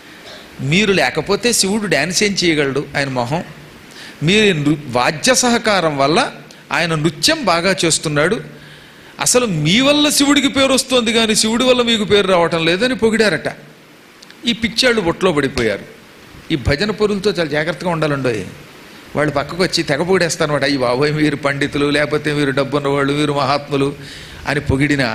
Speaker 3: మీరు లేకపోతే శివుడు డ్యాన్స్ ఏం చేయగలడు ఆయన మొహం మీరు నృ- వాద్య సహకారం వల్ల ఆయన నృత్యం బాగా చేస్తున్నాడు అసలు మీ వల్ల శివుడికి పేరు వస్తుంది కానీ శివుడి వల్ల మీకు పేరు రావటం లేదని పొగిడారట ఈ పిచ్చాళ్ళు బొట్లో పడిపోయారు ఈ భజన పొరులతో చాలా జాగ్రత్తగా ఉండాలండోయ్ వాళ్ళు పక్కకు వచ్చి తెగ పొగిడేస్తారన్నమాట ఈ బాబోయ్ మీరు పండితులు లేకపోతే మీరు డబ్బున్న వాళ్ళు మీరు మహాత్ములు అని పొగిడినా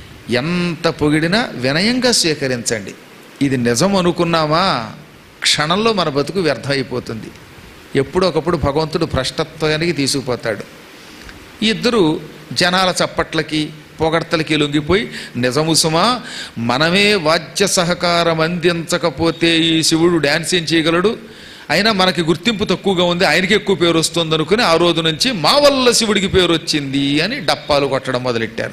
Speaker 3: ఎంత పొగిడినా వినయంగా స్వీకరించండి ఇది నిజం అనుకున్నామా క్షణంలో మన బతుకు వ్యర్థమైపోతుంది ఎప్పుడొకప్పుడు భగవంతుడు భ్రష్టత్వానికి తీసుకుపోతాడు ఈ ఇద్దరు జనాల చప్పట్లకి పొగడ్తలకి లొంగిపోయి నిజము సుమా మనమే వాద్య సహకారం అందించకపోతే ఈ శివుడు డ్యాన్స్ ఏం చేయగలడు అయినా మనకి గుర్తింపు తక్కువగా ఉంది ఆయనకి ఎక్కువ పేరు వస్తుంది అనుకుని ఆ రోజు నుంచి మా వల్ల శివుడికి పేరు వచ్చింది అని డప్పాలు కొట్టడం మొదలెట్టారు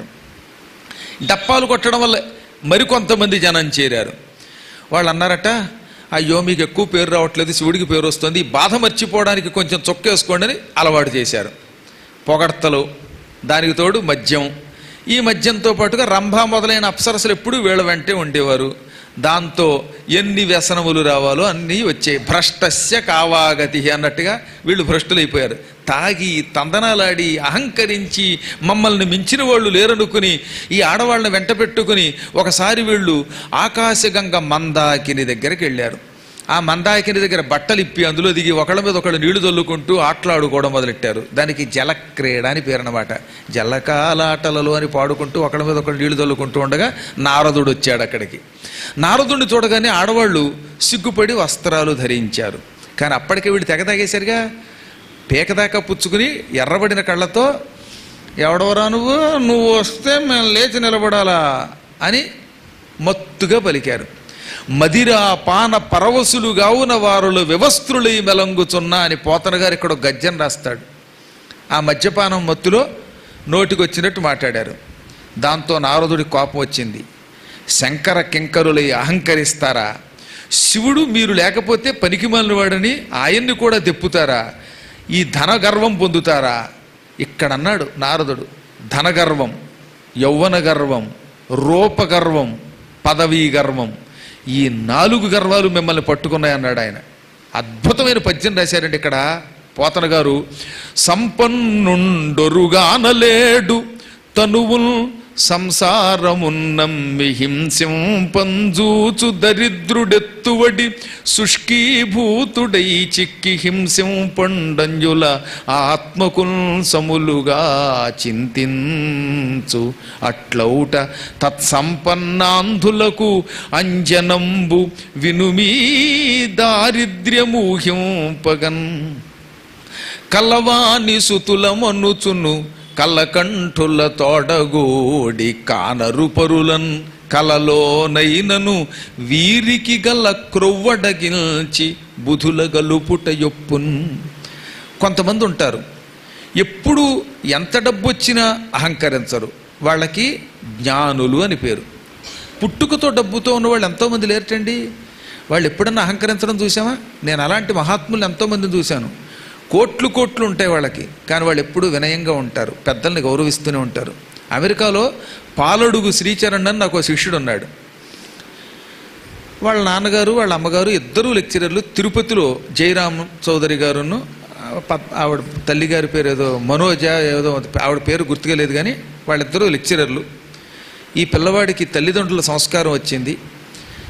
Speaker 3: డప్పాలు కొట్టడం వల్ల మరికొంతమంది జనం చేరారు వాళ్ళు అన్నారట అయ్యో మీకు ఎక్కువ పేరు రావట్లేదు శివుడికి పేరు వస్తుంది ఈ బాధ మర్చిపోవడానికి కొంచెం చొక్కేసుకోండి అని అలవాటు చేశారు పొగడ్తలు దానికి తోడు మద్యం ఈ మద్యంతో పాటుగా రంభ మొదలైన అప్సరసలు ఎప్పుడూ వీళ్ళ వెంటే ఉండేవారు దాంతో ఎన్ని వ్యసనములు రావాలో అన్నీ వచ్చాయి భ్రష్టస్య కావాగతి అన్నట్టుగా వీళ్ళు భ్రష్టులైపోయారు తాగి తందనాలాడి అహంకరించి మమ్మల్ని మించిన వాళ్ళు లేరనుకుని ఈ ఆడవాళ్ళని వెంట పెట్టుకుని ఒకసారి వీళ్ళు ఆకాశగంగ మందాకిని దగ్గరికి వెళ్ళారు ఆ మందాకిని దగ్గర బట్టలు ఇప్పి అందులో దిగి ఒకళ్ళ మీద ఒకళ్ళు నీళ్లు చల్లుకుంటూ ఆటలాడుకోవడం మొదలెట్టారు దానికి జలక్రీడ అని పేరు అనమాట జలకాలాటలలో అని పాడుకుంటూ ఒకళ్ళ మీద ఒకళ్ళు నీళ్లు చల్లుకుంటూ ఉండగా నారదుడు వచ్చాడు అక్కడికి నారదుడిని చూడగానే ఆడవాళ్ళు సిగ్గుపడి వస్త్రాలు ధరించారు కానీ అప్పటికే వీళ్ళు తెగ తాగేశారుగా పీకదాకా పుచ్చుకుని ఎర్రబడిన కళ్ళతో ఎవడవరా నువ్వు నువ్వు వస్తే మేము లేచి నిలబడాలా అని మత్తుగా పలికారు మదిరా పాన పరవశులు గావున వారులు వివస్త్రులై మెలంగుచున్నా అని పోతన గారు ఇక్కడ ఒక గద్యం రాస్తాడు ఆ మద్యపానం మత్తులో నోటికొచ్చినట్టు మాట్లాడారు దాంతో నారదుడి కోపం వచ్చింది శంకర కింకరులై అహంకరిస్తారా శివుడు మీరు లేకపోతే పనికిమాలిన వాడని ఆయన్ని కూడా తెప్పుతారా ఈ ధన గర్వం పొందుతారా ఇక్కడ అన్నాడు నారదుడు ధనగర్వం యౌవన గర్వం రూపగర్వం పదవీ గర్వం ఈ నాలుగు గర్వాలు మిమ్మల్ని పట్టుకున్నాయన్నాడు ఆయన అద్భుతమైన పద్యం రాశారండి ఇక్కడ పోతన గారు సంపన్నుండొరుగానలేడు తనువుల్ సంసారమున్నమ్మి హింసింపంజూచు దరిద్రుడెత్తువడి శుష్కీభూతుడై చిక్కి హింసింపండంజుల ఆత్మకుల్ సములుగా చింతించు అట్లౌట తత్సంపన్నాంధులకు అంజనంబు వినుమీ దారిద్ర్యమూహింపగన్ కలవాని సుతులమనుచును కలకంఠుల తోడగోడి కానరు పరులన్ కలలోనైనను వీరికి గల క్రొవ్వడగిల్చి బుధుల గలుపుట యొప్పున్ కొంతమంది ఉంటారు ఎప్పుడు ఎంత డబ్బు వచ్చినా అహంకరించరు వాళ్ళకి జ్ఞానులు అని పేరు పుట్టుకతో డబ్బుతో ఉన్న వాళ్ళు ఎంతోమంది లేరటండి వాళ్ళు ఎప్పుడన్నా అహంకరించడం చూసామా నేను అలాంటి మహాత్ములు ఎంతోమందిని చూశాను కోట్లు కోట్లు ఉంటాయి వాళ్ళకి కానీ వాళ్ళు ఎప్పుడూ వినయంగా ఉంటారు పెద్దల్ని గౌరవిస్తూనే ఉంటారు అమెరికాలో పాలడుగు శ్రీచరణ్ అని నాకు ఒక శిష్యుడు ఉన్నాడు వాళ్ళ నాన్నగారు వాళ్ళ అమ్మగారు ఇద్దరు లెక్చరర్లు తిరుపతిలో జయరామ్ చౌదరి గారును ఆ, ప- ఆవిడ తల్లి గారి పేరు ఏదో మనోజ ఏదో ఆవిడ పేరు గుర్తుగా లేదు కానీ వాళ్ళిద్దరూ లెక్చరర్లు ఈ పిల్లవాడికి తల్లిదండ్రుల సంస్కారం వచ్చింది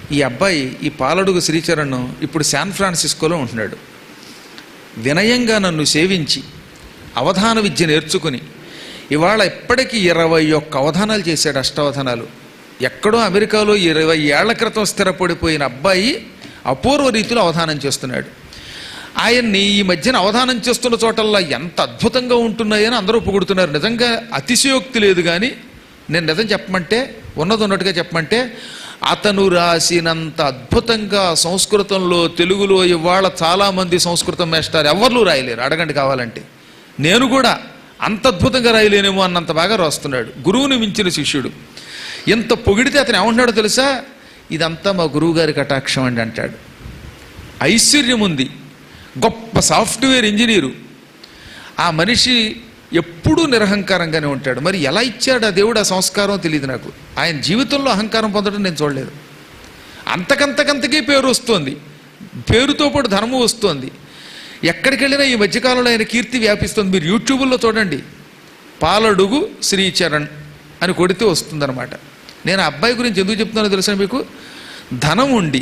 Speaker 3: ఈ అబ్బాయి ఈ పాలడుగు శ్రీచరణ్ ఇప్పుడు శాన్ ఫ్రాన్సిస్కోలో ఉంటున్నాడు వినయంగా నన్ను సేవించి అవధాన విద్య నేర్చుకుని ఇవాళ ఇప్పటికీ ఇరవై ఒక్క అవధానాలు చేశాడు అష్టావధానాలు ఎక్కడో అమెరికాలో ఇరవై ఏళ్ల క్రితం స్థిరపడిపోయిన అబ్బాయి అపూర్వ రీతిలో అవధానం చేస్తున్నాడు ఆయన్ని ఈ మధ్యన అవధానం చేస్తున్న చోటల్లా ఎంత అద్భుతంగా ఉంటున్నాయని అందరూ పొగుడుతున్నారు నిజంగా అతిశయోక్తి లేదు కానీ నేను నిజం చెప్పమంటే ఉన్నది ఉన్నట్టుగా చెప్పమంటే అతను రాసినంత అద్భుతంగా సంస్కృతంలో తెలుగులో ఇవాళ చాలామంది సంస్కృతం మేస్టారు ఎవరు రాయలేరు అడగండి కావాలంటే నేను కూడా అంత అద్భుతంగా రాయలేనేమో అన్నంత బాగా రాస్తున్నాడు గురువుని మించిన శిష్యుడు ఎంత పొగిడితే అతను ఏమంటున్నాడో తెలుసా ఇదంతా మా గురువు గారి కటాక్షం అండి అంటాడు ఐశ్వర్యం ఉంది గొప్ప సాఫ్ట్వేర్ ఇంజనీరు ఆ మనిషి ఎప్పుడూ నిరహంకారంగానే ఉంటాడు మరి ఎలా ఇచ్చాడు ఆ దేవుడు ఆ సంస్కారం తెలియదు నాకు ఆయన జీవితంలో అహంకారం పొందడం నేను చూడలేదు అంతకంతకంతకే పేరు వస్తోంది పేరుతో పాటు ధనము వస్తోంది ఎక్కడికి వెళ్ళినా ఈ మధ్యకాలంలో ఆయన కీర్తి వ్యాపిస్తుంది మీరు యూట్యూబ్లో చూడండి పాలడుగు శ్రీచరణ్ అని కొడితే వస్తుందన్నమాట నేను ఆ అబ్బాయి గురించి ఎందుకు చెప్తున్నానో తెలుసా మీకు ధనం ఉండి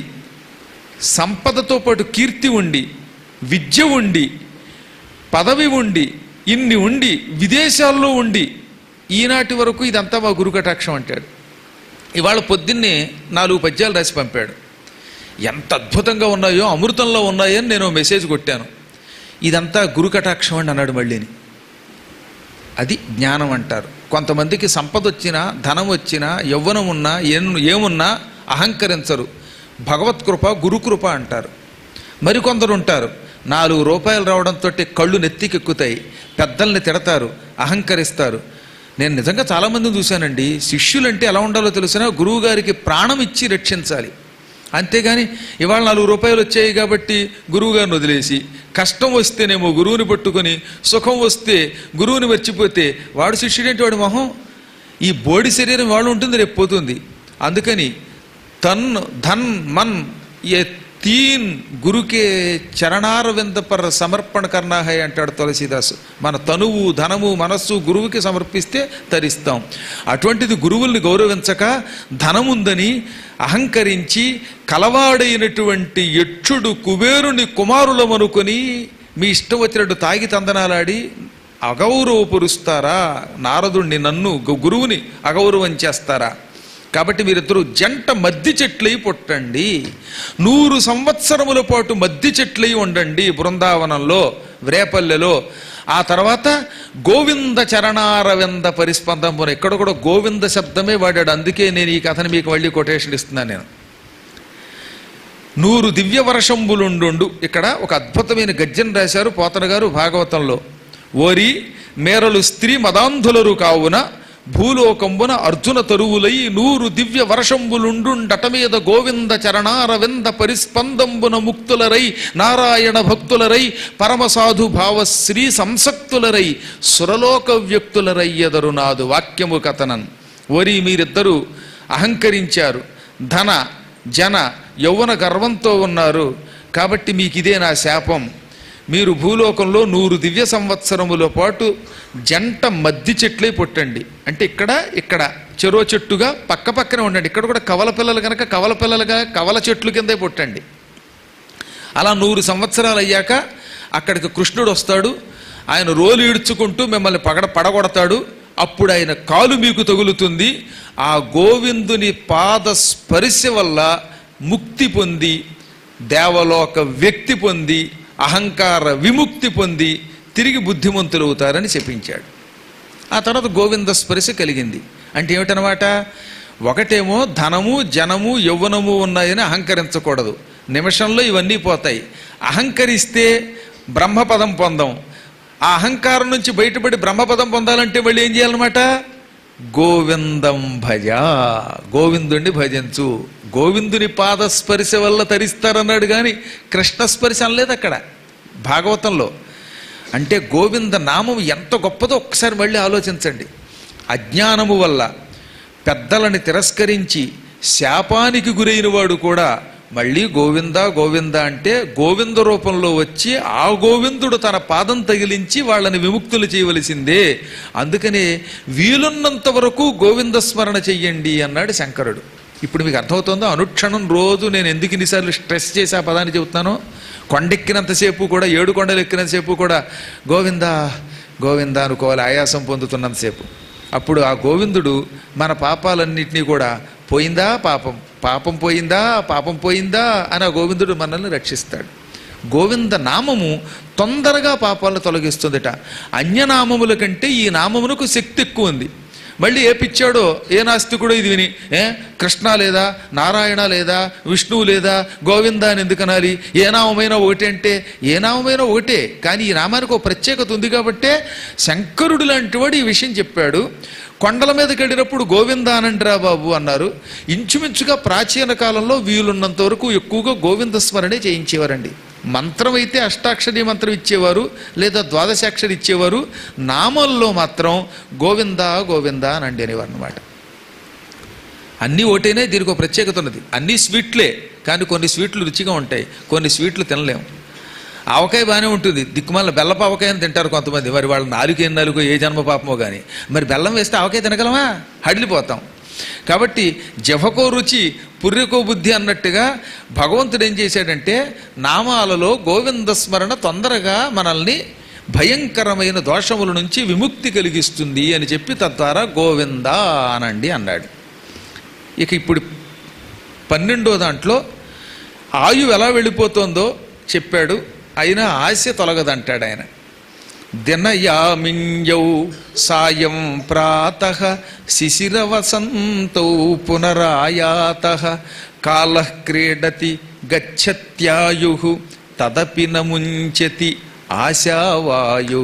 Speaker 3: సంపదతో పాటు కీర్తి ఉండి విద్య ఉండి పదవి ఉండి ఇన్ని ఉండి విదేశాల్లో ఉండి ఈనాటి వరకు ఇదంతా మా గురు కటాక్షం అంటాడు ఇవాళ పొద్దున్నే నాలుగు పద్యాలు రాసి పంపాడు ఎంత అద్భుతంగా ఉన్నాయో అమృతంలో ఉన్నాయో అని నేను మెసేజ్ కొట్టాను ఇదంతా గురు కటాక్షం అని అన్నాడు మళ్ళీని అది జ్ఞానం అంటారు కొంతమందికి సంపద వచ్చినా ధనం వచ్చినా యవ్వనం ఉన్నా ఏం ఏమున్నా అహంకరించరు భగవత్కృప గురుకృప అంటారు మరికొందరు ఉంటారు నాలుగు రూపాయలు రావడంతో కళ్ళు నెత్తికెక్కుతాయి పెద్దల్ని తిడతారు అహంకరిస్తారు నేను నిజంగా చాలామందిని చూశానండి శిష్యులంటే ఎలా ఉండాలో తెలిసినా గురువు గారికి ప్రాణం ఇచ్చి రక్షించాలి అంతేగాని ఇవాళ నాలుగు రూపాయలు వచ్చాయి కాబట్టి గురువుగారిని వదిలేసి కష్టం వస్తేనేమో గురువుని పట్టుకొని సుఖం వస్తే గురువుని మర్చిపోతే వాడు శిష్యుడేంటి వాడు మొహం ఈ బోడి శరీరం వాళ్ళు ఉంటుంది రేపు పోతుంది అందుకని తన్ ధన్ మన్ ఏ తీన్ గురుకే చరణారవింద పర్ సమర్పణ కర్ణాహై అంటాడు తులసీదాసు మన తనువు ధనము మనస్సు గురువుకి సమర్పిస్తే తరిస్తాం అటువంటిది గురువుల్ని గౌరవించక ధనముందని అహంకరించి కలవాడైనటువంటి యక్షుడు కుబేరుని కుమారులమనుకొని మీ ఇష్టం వచ్చినట్టు తాగి తందనాలాడి అగౌరవపరుస్తారా నారదుణ్ణి నన్ను గు- గురువుని అగౌరవం చేస్తారా కాబట్టి మీరిద్దరూ జంట మద్ది చెట్లై పుట్టండి నూరు సంవత్సరముల పాటు మద్ది చెట్లై ఉండండి బృందావనంలో వ్రేపల్లెలో ఆ తర్వాత గోవింద చరణారవింద పరిస్పందమున ఎక్కడ కూడా గోవింద శబ్దమే వాడాడు అందుకే నేను ఈ కథని మీకు మళ్ళీ కొటేషన్ ఇస్తున్నాను నేను నూరు దివ్య వర్షంబులుండు ఇక్కడ ఒక అద్భుతమైన గద్యం రాశారు పోతన గారు భాగవతంలో ఓరి మేరలు స్త్రీ మదాంధులరు కావున భూలోకంబున అర్జున తరువులై నూరు దివ్య వర్షంబులుండుండట మీద గోవింద చరణారవింద పరిస్పందంబున ముక్తులరై నారాయణ భక్తులరై పరమసాధు భావశ్రీ సంసక్తులరై సురలోక వ్యక్తులరై ఎదరు నాదు వాక్యము కథనన్ ఓరి మీరిద్దరూ అహంకరించారు ధన జన యౌవన గర్వంతో ఉన్నారు కాబట్టి మీకు ఇదే నా శాపం మీరు భూలోకంలో నూరు దివ్య సంవత్సరముల పాటు జంట మద్ది చెట్లే పుట్టండి అంటే ఇక్కడ ఇక్కడ చెరో చెట్టుగా పక్క పక్కనే ఉండండి ఇక్కడ కూడా కవల పిల్లలు కనుక కవల పిల్లలుగా కవల చెట్లు కిందే పుట్టండి అలా నూరు సంవత్సరాలు అయ్యాక అక్కడికి కృష్ణుడు వస్తాడు ఆయన రోలు ఈడ్చుకుంటూ మిమ్మల్ని పగడ పడగొడతాడు అప్పుడు ఆయన కాలు మీకు తగులుతుంది ఆ గోవిందుని పాద స్పర్శ వల్ల ముక్తి పొంది దేవలోక వ్యక్తి పొంది అహంకార విముక్తి పొంది తిరిగి బుద్ధిమంతులు అవుతారని చెప్పించాడు ఆ తర్వాత గోవింద స్పర్శ కలిగింది అంటే ఏమిటనమాట ఒకటేమో ధనము జనము యవ్వనము ఉన్నాయని అహంకరించకూడదు నిమిషంలో ఇవన్నీ పోతాయి అహంకరిస్తే బ్రహ్మపదం పొందం ఆ అహంకారం నుంచి బయటపడి బ్రహ్మపదం పొందాలంటే మళ్ళీ ఏం చేయాలన్నమాట గోవిందం భజ గోవిందుణ్ణి భజించు గోవిందుని పాద స్పర్శ వల్ల తరిస్తారన్నాడు కానీ కృష్ణ స్పర్శ అనలేదు అక్కడ భాగవతంలో అంటే గోవింద నామం ఎంత గొప్పదో ఒక్కసారి మళ్ళీ ఆలోచించండి అజ్ఞానము వల్ల పెద్దలని తిరస్కరించి శాపానికి గురైన వాడు కూడా మళ్ళీ గోవింద గోవింద అంటే గోవింద రూపంలో వచ్చి ఆ గోవిందుడు తన పాదం తగిలించి వాళ్ళని విముక్తులు చేయవలసిందే అందుకనే వీలున్నంత వరకు గోవింద స్మరణ చెయ్యండి అన్నాడు శంకరుడు ఇప్పుడు మీకు అర్థమవుతుందో అనుక్షణం రోజు నేను ఎందుకు ఇన్నిసార్లు స్ట్రెస్ చేసి ఆ పదాన్ని చెబుతున్నాను కొండెక్కినంతసేపు కూడా ఏడు కొండలు ఎక్కినంతసేపు కూడా గోవిందా గోవిందా అనుకోవాలి ఆయాసం పొందుతున్నంతసేపు అప్పుడు ఆ గోవిందుడు మన పాపాలన్నింటినీ కూడా పోయిందా పాపం పాపం పోయిందా పాపం పోయిందా అని ఆ గోవిందుడు మనల్ని రక్షిస్తాడు గోవింద నామము తొందరగా పాపాలను తొలగిస్తుందట అన్యనామముల కంటే ఈ నామమునకు శక్తి ఎక్కువ ఉంది మళ్ళీ ఏ పిచ్చాడో ఏ నాస్తికుడో ఇది విని ఏ కృష్ణ లేదా నారాయణ లేదా విష్ణువు లేదా గోవింద అని ఎందుకు అనాలి ఏ నామమైనా ఒకటే అంటే ఏ నామమైనా ఒకటే కానీ ఈ నామానికి ఒక ప్రత్యేకత ఉంది కాబట్టే శంకరుడు లాంటి వాడు ఈ విషయం చెప్పాడు కొండల మీదకి వెళ్ళినప్పుడు గోవింద అనంటరా బాబు అన్నారు ఇంచుమించుగా ప్రాచీన కాలంలో వీలున్నంత వరకు ఎక్కువగా గోవింద స్మరణే చేయించేవారండి మంత్రం అయితే అష్టాక్షరి మంత్రం ఇచ్చేవారు లేదా ద్వాదశాక్షరి ఇచ్చేవారు నామంలో మాత్రం గోవింద గోవింద అని అండి అనేవారు అనమాట అన్నీ ఒకటేనే దీనికి ఒక ప్రత్యేకత ఉన్నది అన్నీ స్వీట్లే కానీ కొన్ని స్వీట్లు రుచిగా ఉంటాయి కొన్ని స్వీట్లు తినలేము ఆవకాయ బాగానే ఉంటుంది దిక్కుమాల బెల్లపు ఆవకాయని తింటారు కొంతమంది మరి వాళ్ళ నాలుగు ఏ నాలుగు ఏ జన్మ పాపమో కానీ మరి బెల్లం వేస్తే ఆవకాయ తినగలమా హడిలిపోతాం కాబట్టి జఫకో రుచి పుర్రెకో బుద్ధి అన్నట్టుగా భగవంతుడు ఏం చేశాడంటే నామాలలో గోవింద స్మరణ తొందరగా మనల్ని భయంకరమైన దోషముల నుంచి విముక్తి కలిగిస్తుంది అని చెప్పి తద్వారా గోవింద అనండి అన్నాడు ఇక ఇప్పుడు పన్నెండో దాంట్లో ఆయువు ఎలా వెళ్ళిపోతుందో చెప్పాడు అయినా ఆశ తొలగదంటాడు ఆయన దినయామింజౌ సాయం ప్రాత శిశిరవసంతౌ పునరాయాత కాల క్రీడతి గచ్చత్యాయు తదపి నముంచతి ఆశావాయు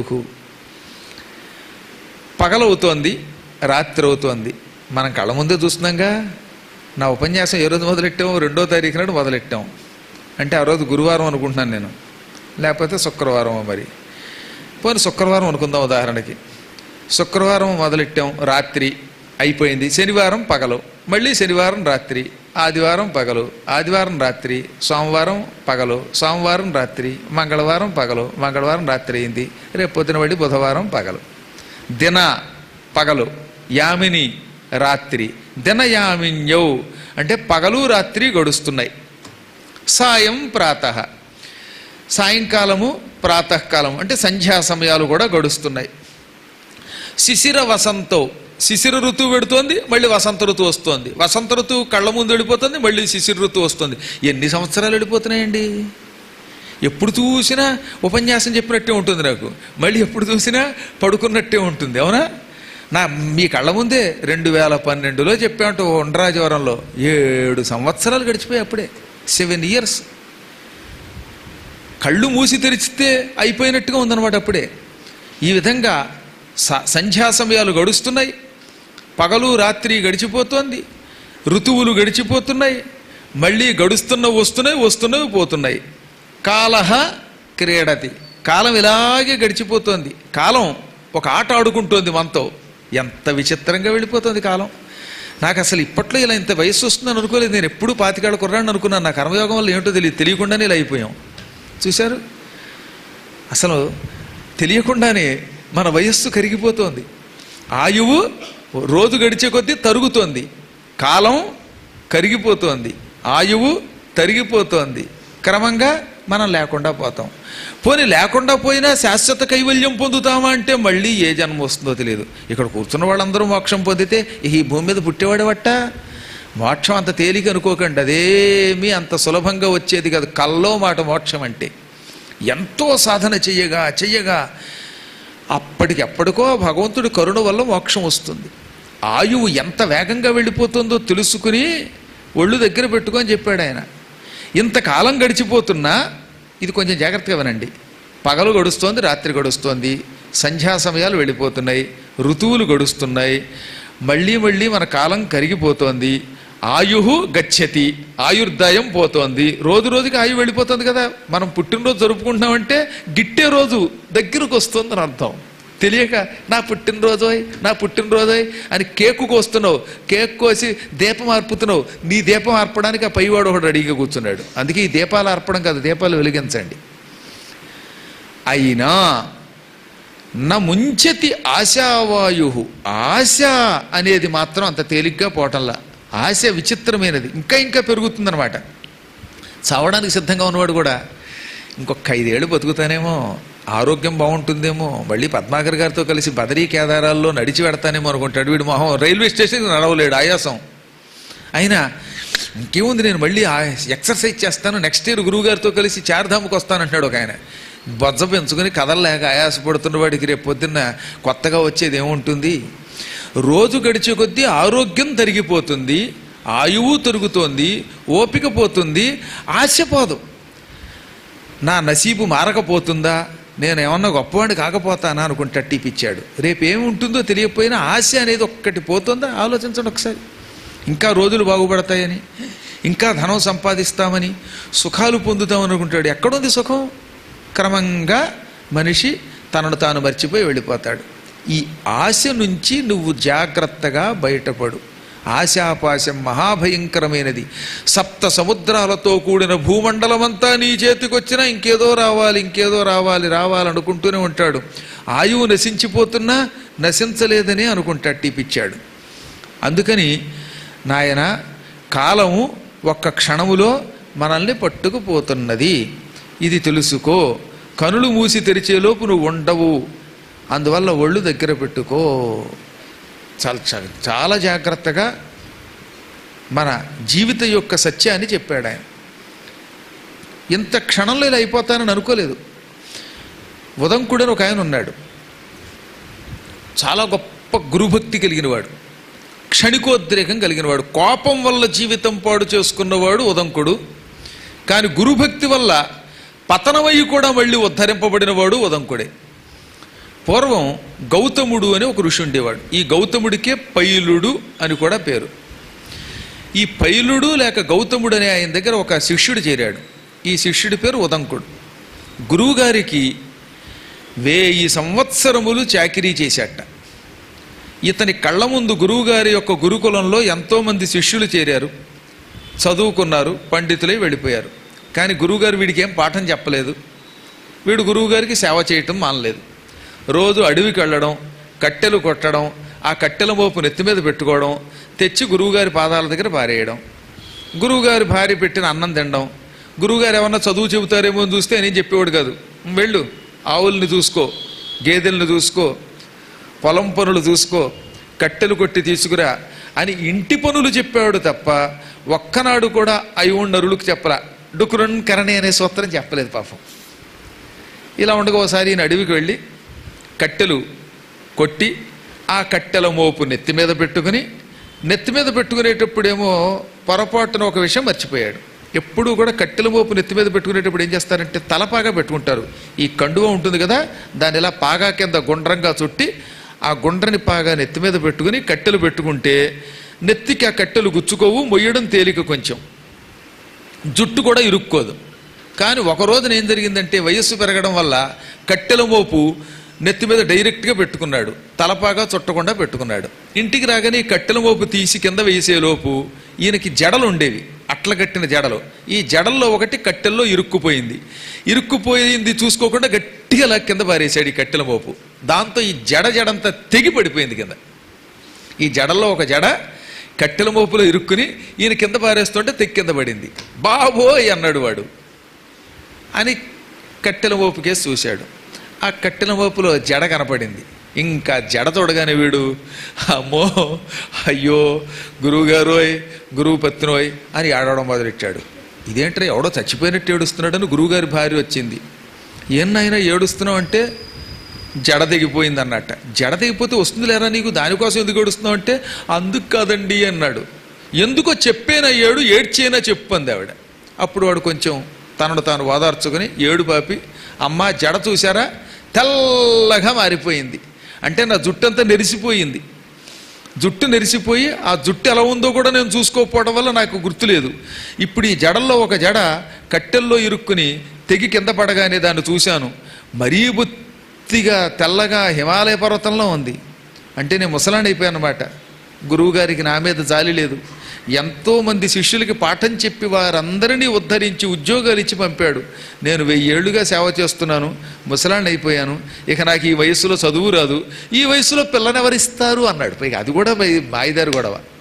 Speaker 3: పగలవుతోంది రాత్రి అవుతోంది మనం కళ్ళ ముందే చూస్తున్నాంగా నా ఉపన్యాసం ఏ రోజు మొదలెట్టాము రెండో తారీఖు నాడు మొదలెట్టాం అంటే ఆ రోజు గురువారం అనుకుంటున్నాను నేను లేకపోతే శుక్రవారం మరి పోనీ శుక్రవారం అనుకుందాం ఉదాహరణకి శుక్రవారం మొదలెట్టాం రాత్రి అయిపోయింది శనివారం పగలు మళ్ళీ శనివారం రాత్రి ఆదివారం పగలు ఆదివారం రాత్రి సోమవారం పగలు సోమవారం రాత్రి మంగళవారం పగలు మంగళవారం రాత్రి అయింది రేపు పొద్దున మళ్ళీ బుధవారం పగలు దిన పగలు యామిని రాత్రి దినయామిన్యౌ అంటే పగలు రాత్రి గడుస్తున్నాయి సాయం ప్రాతః సాయంకాలము ప్రాతకాలం అంటే సంధ్యా సమయాలు కూడా గడుస్తున్నాయి శిశిర వసంతో శిశిర ఋతువు పెడుతోంది మళ్ళీ వసంత ఋతువు వస్తోంది వసంత ఋతువు కళ్ళ ముందు వెళ్ళిపోతుంది మళ్ళీ శిశిర ఋతువు వస్తుంది ఎన్ని సంవత్సరాలు వెళ్ళిపోతున్నాయండి ఎప్పుడు చూసినా ఉపన్యాసం చెప్పినట్టే ఉంటుంది నాకు మళ్ళీ ఎప్పుడు చూసినా పడుకున్నట్టే ఉంటుంది అవునా నా మీ కళ్ళ ముందే రెండు వేల పన్నెండులో చెప్పామంటూ ఉండ్రాజవరంలో ఏడు సంవత్సరాలు గడిచిపోయి అప్పుడే సెవెన్ ఇయర్స్ కళ్ళు మూసి తెరిచితే అయిపోయినట్టుగా ఉందన్నమాట అప్పుడే ఈ విధంగా స- సంధ్యా సమయాలు గడుస్తున్నాయి పగలు రాత్రి గడిచిపోతోంది ఋతువులు గడిచిపోతున్నాయి మళ్ళీ గడుస్తున్నవి వస్తున్నాయి వస్తున్నవి పోతున్నాయి కాలహ క్రీడతి కాలం ఇలాగే గడిచిపోతోంది కాలం ఒక ఆట ఆడుకుంటోంది మనతో ఎంత విచిత్రంగా వెళ్ళిపోతుంది కాలం నాకు అసలు ఇప్పట్లో ఇలా ఇంత వయసు వస్తుందని అనుకోలేదు నేను ఎప్పుడూ పాతికాళ్ళ కుర్రాన్ని అనుకున్నాను నా కర్మయోగం వల్ల ఏంటో తెలియదు తెలియకుండానే ఇలా అయిపోయాం చూశారు అసలు తెలియకుండానే మన వయస్సు కరిగిపోతోంది ఆయువు రోజు గడిచే కొద్దీ తరుగుతోంది కాలం కరిగిపోతోంది ఆయువు తరిగిపోతోంది క్రమంగా మనం లేకుండా పోతాం పోనీ లేకుండా పోయినా శాశ్వత కైవల్యం పొందుతామా అంటే మళ్ళీ ఏ జన్మ వస్తుందో తెలియదు ఇక్కడ కూర్చున్న వాళ్ళందరూ మోక్షం పొందితే ఈ భూమి మీద పుట్టేవాడవట్ట మోక్షం అంత తేలిక అనుకోకండి అదేమీ అంత సులభంగా వచ్చేది కాదు కల్లో మాట మోక్షం అంటే ఎంతో సాధన చెయ్యగా చెయ్యగా అప్పటికెప్పటికో భగవంతుడి కరుణ వల్ల మోక్షం వస్తుంది ఆయువు ఎంత వేగంగా వెళ్ళిపోతుందో తెలుసుకుని ఒళ్ళు దగ్గర పెట్టుకొని చెప్పాడు ఆయన ఇంతకాలం గడిచిపోతున్నా ఇది కొంచెం జాగ్రత్తగా వినండి పగలు గడుస్తోంది రాత్రి గడుస్తోంది సంధ్యా సమయాలు వెళ్ళిపోతున్నాయి ఋతువులు గడుస్తున్నాయి మళ్ళీ మళ్ళీ మన కాలం కరిగిపోతోంది ఆయుహు గచ్చతి ఆయుర్దాయం పోతోంది రోజు రోజుకి ఆయువు వెళ్ళిపోతుంది కదా మనం పుట్టినరోజు జరుపుకుంటున్నామంటే గిట్టే రోజు దగ్గరకు వస్తుందని అర్థం తెలియక నా పుట్టినరోజోయ్ నా పుట్టినరోజోయ్ అని కేకు కోస్తున్నావు కేక్ కోసి దీపం అర్పుతున్నావు నీ దీపం అర్పడానికి ఆ పైవాడు ఒకడు రెడీగా కూర్చున్నాడు అందుకే ఈ దీపాలు అర్పడం కాదు దీపాలు వెలిగించండి అయినా నా ముంచతి ఆశావాయు ఆశ అనేది మాత్రం అంత తేలిగ్గా పోవటంలా ఆశ విచిత్రమైనది ఇంకా ఇంకా పెరుగుతుందన్నమాట చావడానికి సిద్ధంగా ఉన్నవాడు కూడా ఇంకొక ఐదేళ్ళు బతుకుతానేమో ఆరోగ్యం బాగుంటుందేమో మళ్ళీ పద్మాకర్ గారితో కలిసి బదరీ కేదారాల్లో నడిచి పెడతానేమో అనుకుంటాడు వీడు మొహం రైల్వే స్టేషన్కి నడవలేడు ఆయాసం అయినా ఇంకేముంది నేను మళ్ళీ ఆ ఎక్సర్సైజ్ చేస్తాను నెక్స్ట్ ఇయర్ గురువు గారితో కలిసి చార్ధాముకి వస్తానంటున్నాడు ఒక ఆయన బొజ్జ పెంచుకొని కదలలేక ఆయాసపడుతున్న వాడికి రేపు పొద్దున్న కొత్తగా వచ్చేది ఏముంటుంది రోజు గడిచే కొద్దీ ఆరోగ్యం తరిగిపోతుంది ఆయువు తరుగుతోంది ఓపిక పోతుంది ఆశ పోదు నా నసీబు మారకపోతుందా నేను ఏమన్నా గొప్పవాడిని కాకపోతానా అనుకుంటే టీపిచ్చాడు రేపు ఏమి ఉంటుందో తెలియకపోయినా ఆశ అనేది ఒక్కటి పోతుందా ఆలోచించండి ఒకసారి ఇంకా రోజులు బాగుపడతాయని ఇంకా ధనం సంపాదిస్తామని సుఖాలు పొందుతామని అనుకుంటాడు ఎక్కడుంది సుఖం క్రమంగా మనిషి తనను తాను మర్చిపోయి వెళ్ళిపోతాడు ఈ ఆశ నుంచి నువ్వు జాగ్రత్తగా బయటపడు ఆశాపాశం మహాభయంకరమైనది సప్త సముద్రాలతో కూడిన భూమండలమంతా నీ చేతికొచ్చినా ఇంకేదో రావాలి ఇంకేదో రావాలి రావాలనుకుంటూనే ఉంటాడు ఆయువు నశించిపోతున్నా నశించలేదని అనుకుంటాడు టీపిచ్చాడు అందుకని నాయన కాలము ఒక్క క్షణములో మనల్ని పట్టుకుపోతున్నది ఇది తెలుసుకో కనులు మూసి తెరిచేలోపు నువ్వు ఉండవు అందువల్ల ఒళ్ళు దగ్గర పెట్టుకో చాలా చాలా చాలా జాగ్రత్తగా మన జీవితం యొక్క సత్యాన్ని చెప్పాడు ఆయన ఇంత క్షణంలో ఇలా అయిపోతానని అనుకోలేదు ఉదంకుడని ఒక ఆయన ఉన్నాడు చాలా గొప్ప గురుభక్తి కలిగినవాడు క్షణికోద్రేకం కలిగినవాడు కోపం వల్ల జీవితం పాడు చేసుకున్నవాడు ఉదంకుడు కానీ గురుభక్తి వల్ల పతనమయ్యి కూడా మళ్ళీ ఉద్ధరింపబడినవాడు ఉదంకుడే పూర్వం గౌతముడు అని ఒక ఋషి ఉండేవాడు ఈ గౌతముడికే పైలుడు అని కూడా పేరు ఈ పైలుడు లేక గౌతముడు అనే ఆయన దగ్గర ఒక శిష్యుడు చేరాడు ఈ శిష్యుడి పేరు ఉదంకుడు గురువుగారికి వేయి సంవత్సరములు చాకిరీ చేశాట ఇతని కళ్ళ ముందు గురువుగారి యొక్క గురుకులంలో ఎంతోమంది శిష్యులు చేరారు చదువుకున్నారు పండితులై వెళ్ళిపోయారు కానీ గురువుగారు వీడికి ఏం పాఠం చెప్పలేదు వీడు గురువుగారికి సేవ చేయటం మానలేదు రోజు అడవికి వెళ్ళడం కట్టెలు కొట్టడం ఆ కట్టెల మోపు నెత్తి మీద పెట్టుకోవడం తెచ్చి గురువుగారి పాదాల దగ్గర పారేయడం గురువుగారి భార్య పెట్టిన అన్నం తినడం గురువుగారు ఏమన్నా చదువు చెబుతారేమో అని చూస్తే నేను చెప్పేవాడు కాదు వెళ్ళు ఆవుల్ని చూసుకో గేదెల్ని చూసుకో పొలం పనులు చూసుకో కట్టెలు కొట్టి తీసుకురా అని ఇంటి పనులు చెప్పాడు తప్ప ఒక్కనాడు కూడా అయి నరులకు చెప్పరా డుకురన్ కరణి అనే సూత్రం చెప్పలేదు పాపం ఇలా ఉండగా ఒకసారి ఈయన అడవికి వెళ్ళి కట్టెలు కొట్టి ఆ కట్టెల మోపు నెత్తి మీద పెట్టుకుని నెత్తి మీద పెట్టుకునేటప్పుడేమో పొరపాటున ఒక విషయం మర్చిపోయాడు ఎప్పుడూ కూడా కట్టెల మోపు నెత్తి మీద పెట్టుకునేటప్పుడు ఏం చేస్తారంటే తలపాగా పెట్టుకుంటారు ఈ కండువ ఉంటుంది కదా దాన్ని ఇలా పాగా కింద గుండ్రంగా చుట్టి ఆ గుండ్రని పాగా నెత్తి మీద పెట్టుకుని కట్టెలు పెట్టుకుంటే నెత్తికి ఆ కట్టెలు గుచ్చుకోవు మొయ్యడం తేలిక కొంచెం జుట్టు కూడా ఇరుక్కోదు కానీ ఒక రోజున ఏం జరిగిందంటే వయస్సు పెరగడం వల్ల కట్టెల మోపు నెత్తి మీద డైరెక్ట్గా పెట్టుకున్నాడు తలపాగా చుట్టకుండా పెట్టుకున్నాడు ఇంటికి రాగానే ఈ కట్టెల మోపు తీసి కింద వేసేలోపు ఈయనకి జడలు ఉండేవి అట్ల కట్టిన జడలు ఈ జడల్లో ఒకటి కట్టెల్లో ఇరుక్కుపోయింది ఇరుక్కుపోయింది చూసుకోకుండా గట్టిగా ఇలా కింద పారేశాడు ఈ కట్టెల మోపు దాంతో ఈ జడ జడంతా తెగి పడిపోయింది కింద ఈ జడల్లో ఒక జడ కట్టెల మోపులో ఇరుక్కుని ఈయన కింద పారేస్తుంటే తెక్కి కింద పడింది బాబోయ్ అన్నాడు వాడు అని కట్టెల మోపుకేసి చూశాడు ఆ కట్టెల మోపులో జడ కనపడింది ఇంకా జడ చూడగానే వీడు అమ్మో అయ్యో గురువుగారోయ్ గురువు పత్నోయ్ అని ఆడవడం మొదలెట్టాడు ఇదేంట్రా ఎవడో చచ్చిపోయినట్టు ఏడుస్తున్నాడని గురువుగారి భార్య వచ్చింది ఏం నాయనా ఏడుస్తున్నావు అంటే జడ తెగిపోయింది అన్నట్ట జడ తెగిపోతే వస్తుంది లేరా నీకు దానికోసం ఎందుకు ఏడుస్తున్నావు అంటే అందుకు కాదండి అన్నాడు ఎందుకో చెప్పేనయ్యాడు ఏడ్చేనా చెప్పు అంది ఆవిడ అప్పుడు వాడు కొంచెం తనను తాను ఓదార్చుకుని ఏడు పాపి అమ్మ జడ చూసారా తెల్లగా మారిపోయింది అంటే నా జుట్టంతా నెరిసిపోయింది జుట్టు నెరిసిపోయి ఆ జుట్టు ఎలా ఉందో కూడా నేను చూసుకోకపోవడం వల్ల నాకు గుర్తులేదు ఇప్పుడు ఈ జడల్లో ఒక జడ కట్టెల్లో ఇరుక్కుని తెగి కింద పడగానే దాన్ని చూశాను మరీ బొత్తిగా తెల్లగా హిమాలయ పర్వతంలో ఉంది అంటే నేను ముసలాండి అయిపోయాను అనమాట గురువుగారికి నా మీద జాలి లేదు ఎంతో మంది శిష్యులకి పాఠం చెప్పి వారందరినీ ఉద్ధరించి ఉద్యోగాలు ఇచ్చి పంపాడు నేను వెయ్యేళ్లుగా సేవ చేస్తున్నాను ముసలాండి అయిపోయాను ఇక నాకు ఈ వయసులో చదువు రాదు ఈ వయసులో పిల్లనెవరిస్తారు అన్నాడు పైగా అది కూడా మై- మాయిదారు గొడవ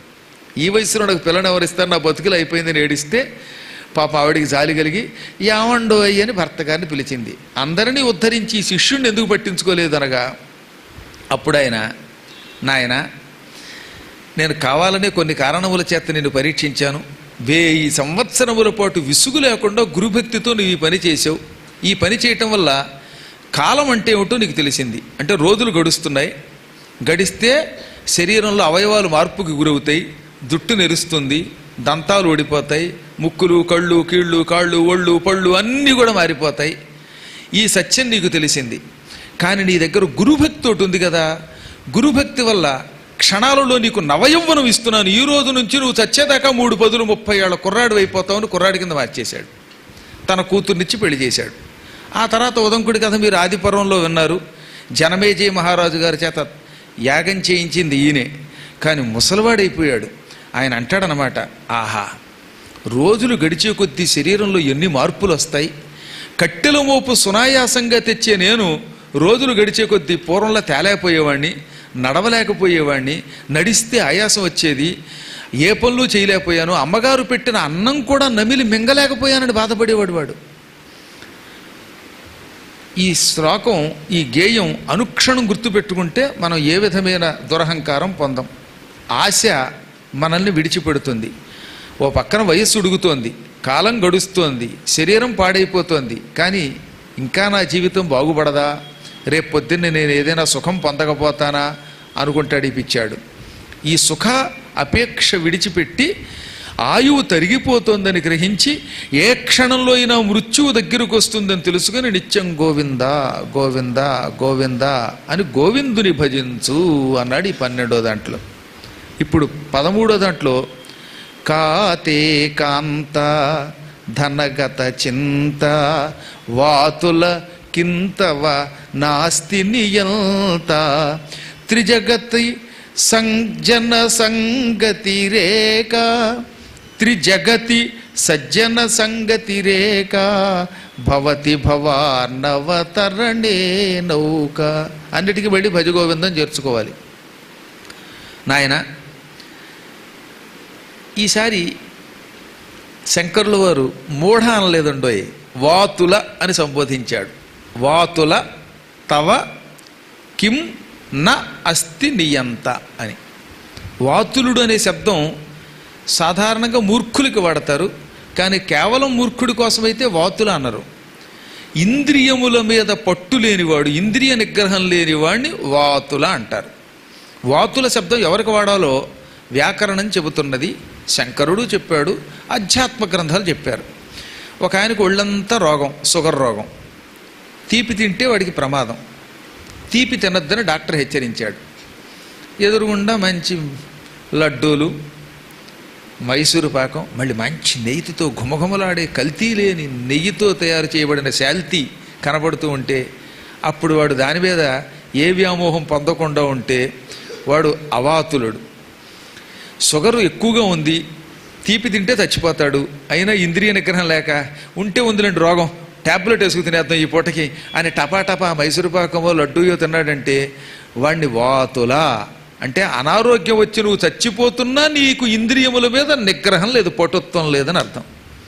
Speaker 3: ఈ వయసులో నాకు పిల్లని ఎవరిస్తారు నా బతుకులు అయిపోయిందని ఏడిస్తే పాప ఆవిడికి జాలి కలిగి యావండోయ్ అని భర్త గారిని పిలిచింది అందరినీ ఉద్ధరించి ఈ శిష్యుణ్ణి ఎందుకు పట్టించుకోలేదు అనగా అప్పుడు ఆయన నాయన నేను కావాలనే కొన్ని కారణముల చేత నిన్ను పరీక్షించాను వేయి సంవత్సరముల పాటు విసుగు లేకుండా గురుభక్తితో నువ్వు ఈ పని చేసావు ఈ పని చేయటం వల్ల కాలం అంటే ఏమిటో నీకు తెలిసింది అంటే రోజులు గడుస్తున్నాయి గడిస్తే శరీరంలో అవయవాలు మార్పుకి గురవుతాయి జుట్టు నెరుస్తుంది దంతాలు ఓడిపోతాయి ముక్కులు కళ్ళు కీళ్ళు కాళ్ళు ఒళ్ళు పళ్ళు అన్నీ కూడా మారిపోతాయి ఈ సత్యం నీకు తెలిసింది కానీ నీ దగ్గర గురుభక్తి ఒకటి ఉంది కదా గురుభక్తి వల్ల క్షణాలలో నీకు నవయవ్వనం ఇస్తున్నాను ఈ రోజు నుంచి నువ్వు చచ్చేదాకా మూడు పదులు ముప్పై ఏళ్ళ కుర్రాడు అయిపోతావని కుర్రాడి కింద మార్చేశాడు తన కూతుర్నిచ్చి పెళ్లి చేశాడు ఆ తర్వాత ఉదంకుడి కథ మీరు ఆదిపర్వంలో విన్నారు జనమేజయ మహారాజు గారి చేత యాగం చేయించింది ఈయనే కానీ ముసలివాడైపోయాడు ఆయన అంటాడనమాట ఆహా రోజులు గడిచే కొద్దీ శరీరంలో ఎన్ని మార్పులు వస్తాయి కట్టెల మోపు సునాయాసంగా తెచ్చే నేను రోజులు గడిచే కొద్దీ పూర్వంలో తేలేకపోయేవాడిని నడవలేకపోయేవాడిని నడిస్తే ఆయాసం వచ్చేది ఏ పనులు చేయలేకపోయాను అమ్మగారు పెట్టిన అన్నం కూడా నమిలి మింగలేకపోయానని బాధపడేవాడు వాడు ఈ శ్లోకం ఈ గేయం అనుక్షణం గుర్తుపెట్టుకుంటే మనం ఏ విధమైన దురహంకారం పొందం ఆశ మనల్ని విడిచిపెడుతుంది ఓ పక్కన వయస్సు ఉడుగుతోంది కాలం గడుస్తోంది శరీరం పాడైపోతోంది కానీ ఇంకా నా జీవితం బాగుపడదా రేపు పొద్దున్నే నేను ఏదైనా సుఖం పొందకపోతానా అనుకుంటాడు ఈ పిచ్చాడు ఈ సుఖ అపేక్ష విడిచిపెట్టి ఆయువు తరిగిపోతోందని గ్రహించి ఏ క్షణంలో అయినా మృత్యువు దగ్గరకు వస్తుందని తెలుసుకుని నిత్యం గోవింద గోవింద గోవింద అని గోవిందుని భజించు అన్నాడు ఈ పన్నెండో దాంట్లో ఇప్పుడు పదమూడో దాంట్లో కాతే కాంత ధనగత చింత వాతుల కింతవ నాస్తి నియంత త్రిజగతి సంజన సంగతి రేఖ త్రిజగతి సజ్జన సంగతి రేఖ భవతి భవార్ణవతరణే నౌక అన్నిటికీ వెళ్ళి భజగోవిందం చేర్చుకోవాలి నాయన ఈసారి శంకరుల వారు మూఢ అనలేదండోయ్ వాతుల అని సంబోధించాడు వాతుల తవ కిం న అస్తి నియంత అని వాతులుడు అనే శబ్దం సాధారణంగా మూర్ఖులకి వాడతారు కానీ కేవలం మూర్ఖుడి కోసమైతే వాతుల అన్నారు ఇంద్రియముల మీద పట్టు లేనివాడు ఇంద్రియ నిగ్రహం లేనివాడిని వాతుల అంటారు వాతుల శబ్దం ఎవరికి వాడాలో వ్యాకరణం చెబుతున్నది శంకరుడు చెప్పాడు అధ్యాత్మ గ్రంథాలు చెప్పారు ఒక ఆయనకు ఒళ్ళంతా రోగం షుగర్ రోగం తీపి తింటే వాడికి ప్రమాదం తీపి తినొద్దని డాక్టర్ హెచ్చరించాడు ఎదురుగుండా మంచి లడ్డూలు మైసూరు పాకం మళ్ళీ మంచి నెయ్యితో ఘుమఘుమలాడే కల్తీ లేని నెయ్యితో తయారు చేయబడిన శాల్తీ కనబడుతూ ఉంటే అప్పుడు వాడు దాని మీద ఏ వ్యామోహం పొందకుండా ఉంటే వాడు అవాతులుడు షుగరు ఎక్కువగా ఉంది తీపి తింటే చచ్చిపోతాడు అయినా ఇంద్రియ నిగ్రహం లేక ఉంటే ఉందిలేండి రోగం ట్యాబ్లెట్ వేసుకు తినేద్దాం ఈ పూటకి అని టపా టపా మైసూరు పాకమో లడ్డూయో తిన్నాడంటే వాడిని వాతులా అంటే అనారోగ్యం వచ్చి నువ్వు చచ్చిపోతున్నా నీకు ఇంద్రియముల మీద నిగ్రహం లేదు పటుత్వం లేదని అర్థం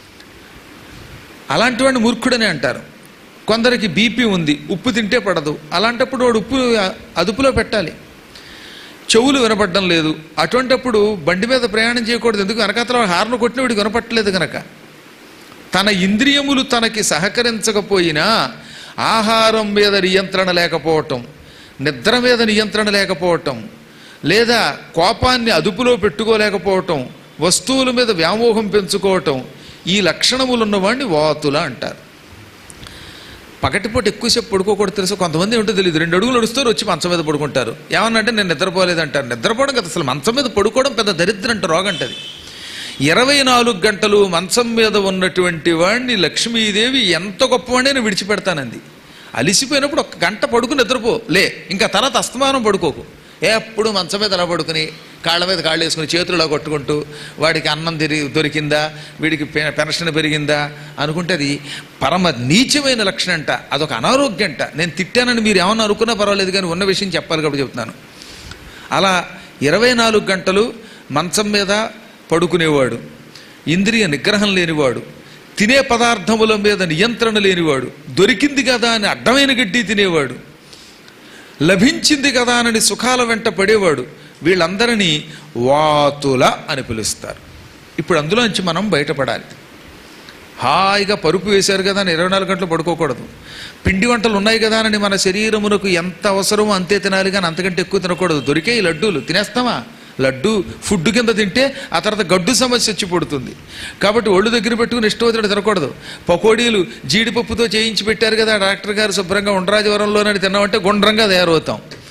Speaker 3: అలాంటి వాడిని మూర్ఖుడని అంటారు కొందరికి బీపీ ఉంది ఉప్పు తింటే పడదు అలాంటప్పుడు వాడు ఉప్పు అదుపులో పెట్టాలి చెవులు వినపడడం లేదు అటువంటప్పుడు బండి మీద ప్రయాణం చేయకూడదు ఎందుకు వెనకాతల హార్న్ కొట్టిన వాడికి వినపట్టలేదు గనక తన ఇంద్రియములు తనకి సహకరించకపోయినా ఆహారం మీద నియంత్రణ లేకపోవటం నిద్ర మీద నియంత్రణ లేకపోవటం లేదా కోపాన్ని అదుపులో పెట్టుకోలేకపోవటం వస్తువుల మీద వ్యామోహం పెంచుకోవటం ఈ లక్షణములు ఉన్నవాడిని వాతుల అంటారు పగటిపూట ఎక్కువసేపు పడుకోకూడదు తెలుసు కొంతమంది ఏంటో తెలియదు రెండు అడుగులు నడుస్తారు వచ్చి మంచం మీద పడుకుంటారు ఏమన్నంటే నేను నిద్రపోలేదంటారు నిద్రపోవడం కదా అసలు మంచం మీద పడుకోవడం పెద్ద దరిద్రం అంట రోగంటది ఇరవై నాలుగు గంటలు మంచం మీద ఉన్నటువంటి వాడిని లక్ష్మీదేవి ఎంత గొప్పవాడిని విడిచిపెడతానంది అలిసిపోయినప్పుడు ఒక గంట పడుకుని నిద్రపో లే ఇంకా తర్వాత అస్తమానం పడుకోకు ఎప్పుడు మంచం మీద అలా పడుకుని కాళ్ళ మీద కాళ్ళు వేసుకుని చేతుల్లో కొట్టుకుంటూ వాడికి అన్నం తిరిగి దొరికిందా వీడికి పె- పెన్షన్ పెరిగిందా అనుకుంటే అది పరమ నీచమైన లక్షణం అంట అదొక అనారోగ్యం అంట నేను తిట్టానని మీరు ఏమన్నా అనుకున్నా పర్వాలేదు కానీ ఉన్న విషయం చెప్పాలి కాబట్టి చెప్తున్నాను అలా ఇరవై నాలుగు గంటలు మంచం మీద పడుకునేవాడు ఇంద్రియ నిగ్రహం లేనివాడు తినే పదార్థముల మీద నియంత్రణ లేనివాడు దొరికింది కదా అని అడ్డమైన గడ్డి తినేవాడు లభించింది కదా అని సుఖాల వెంట పడేవాడు వీళ్ళందరినీ వాతుల అని పిలుస్తారు ఇప్పుడు అందులోంచి మనం బయటపడాలి హాయిగా పరుపు వేశారు కదా అని ఇరవై నాలుగు గంటలు పడుకోకూడదు పిండి వంటలు ఉన్నాయి కదా అని మన శరీరమునకు ఎంత అవసరమో అంతే తినాలి కానీ అంతకంటే ఎక్కువ తినకూడదు దొరికే ఈ లడ్డూలు తినేస్తామా లడ్డు ఫుడ్ కింద తింటే ఆ తర్వాత గడ్డు సమస్య వచ్చి పడుతుంది కాబట్టి ఒళ్ళు దగ్గర పెట్టుకుని ఇష్టవతిని తినకూడదు పకోడీలు జీడిపప్పుతో చేయించి పెట్టారు కదా డాక్టర్ గారు శుభ్రంగా ఉండరాజవరంలోనని తిన్నామంటే గుండ్రంగా తయారవుతాం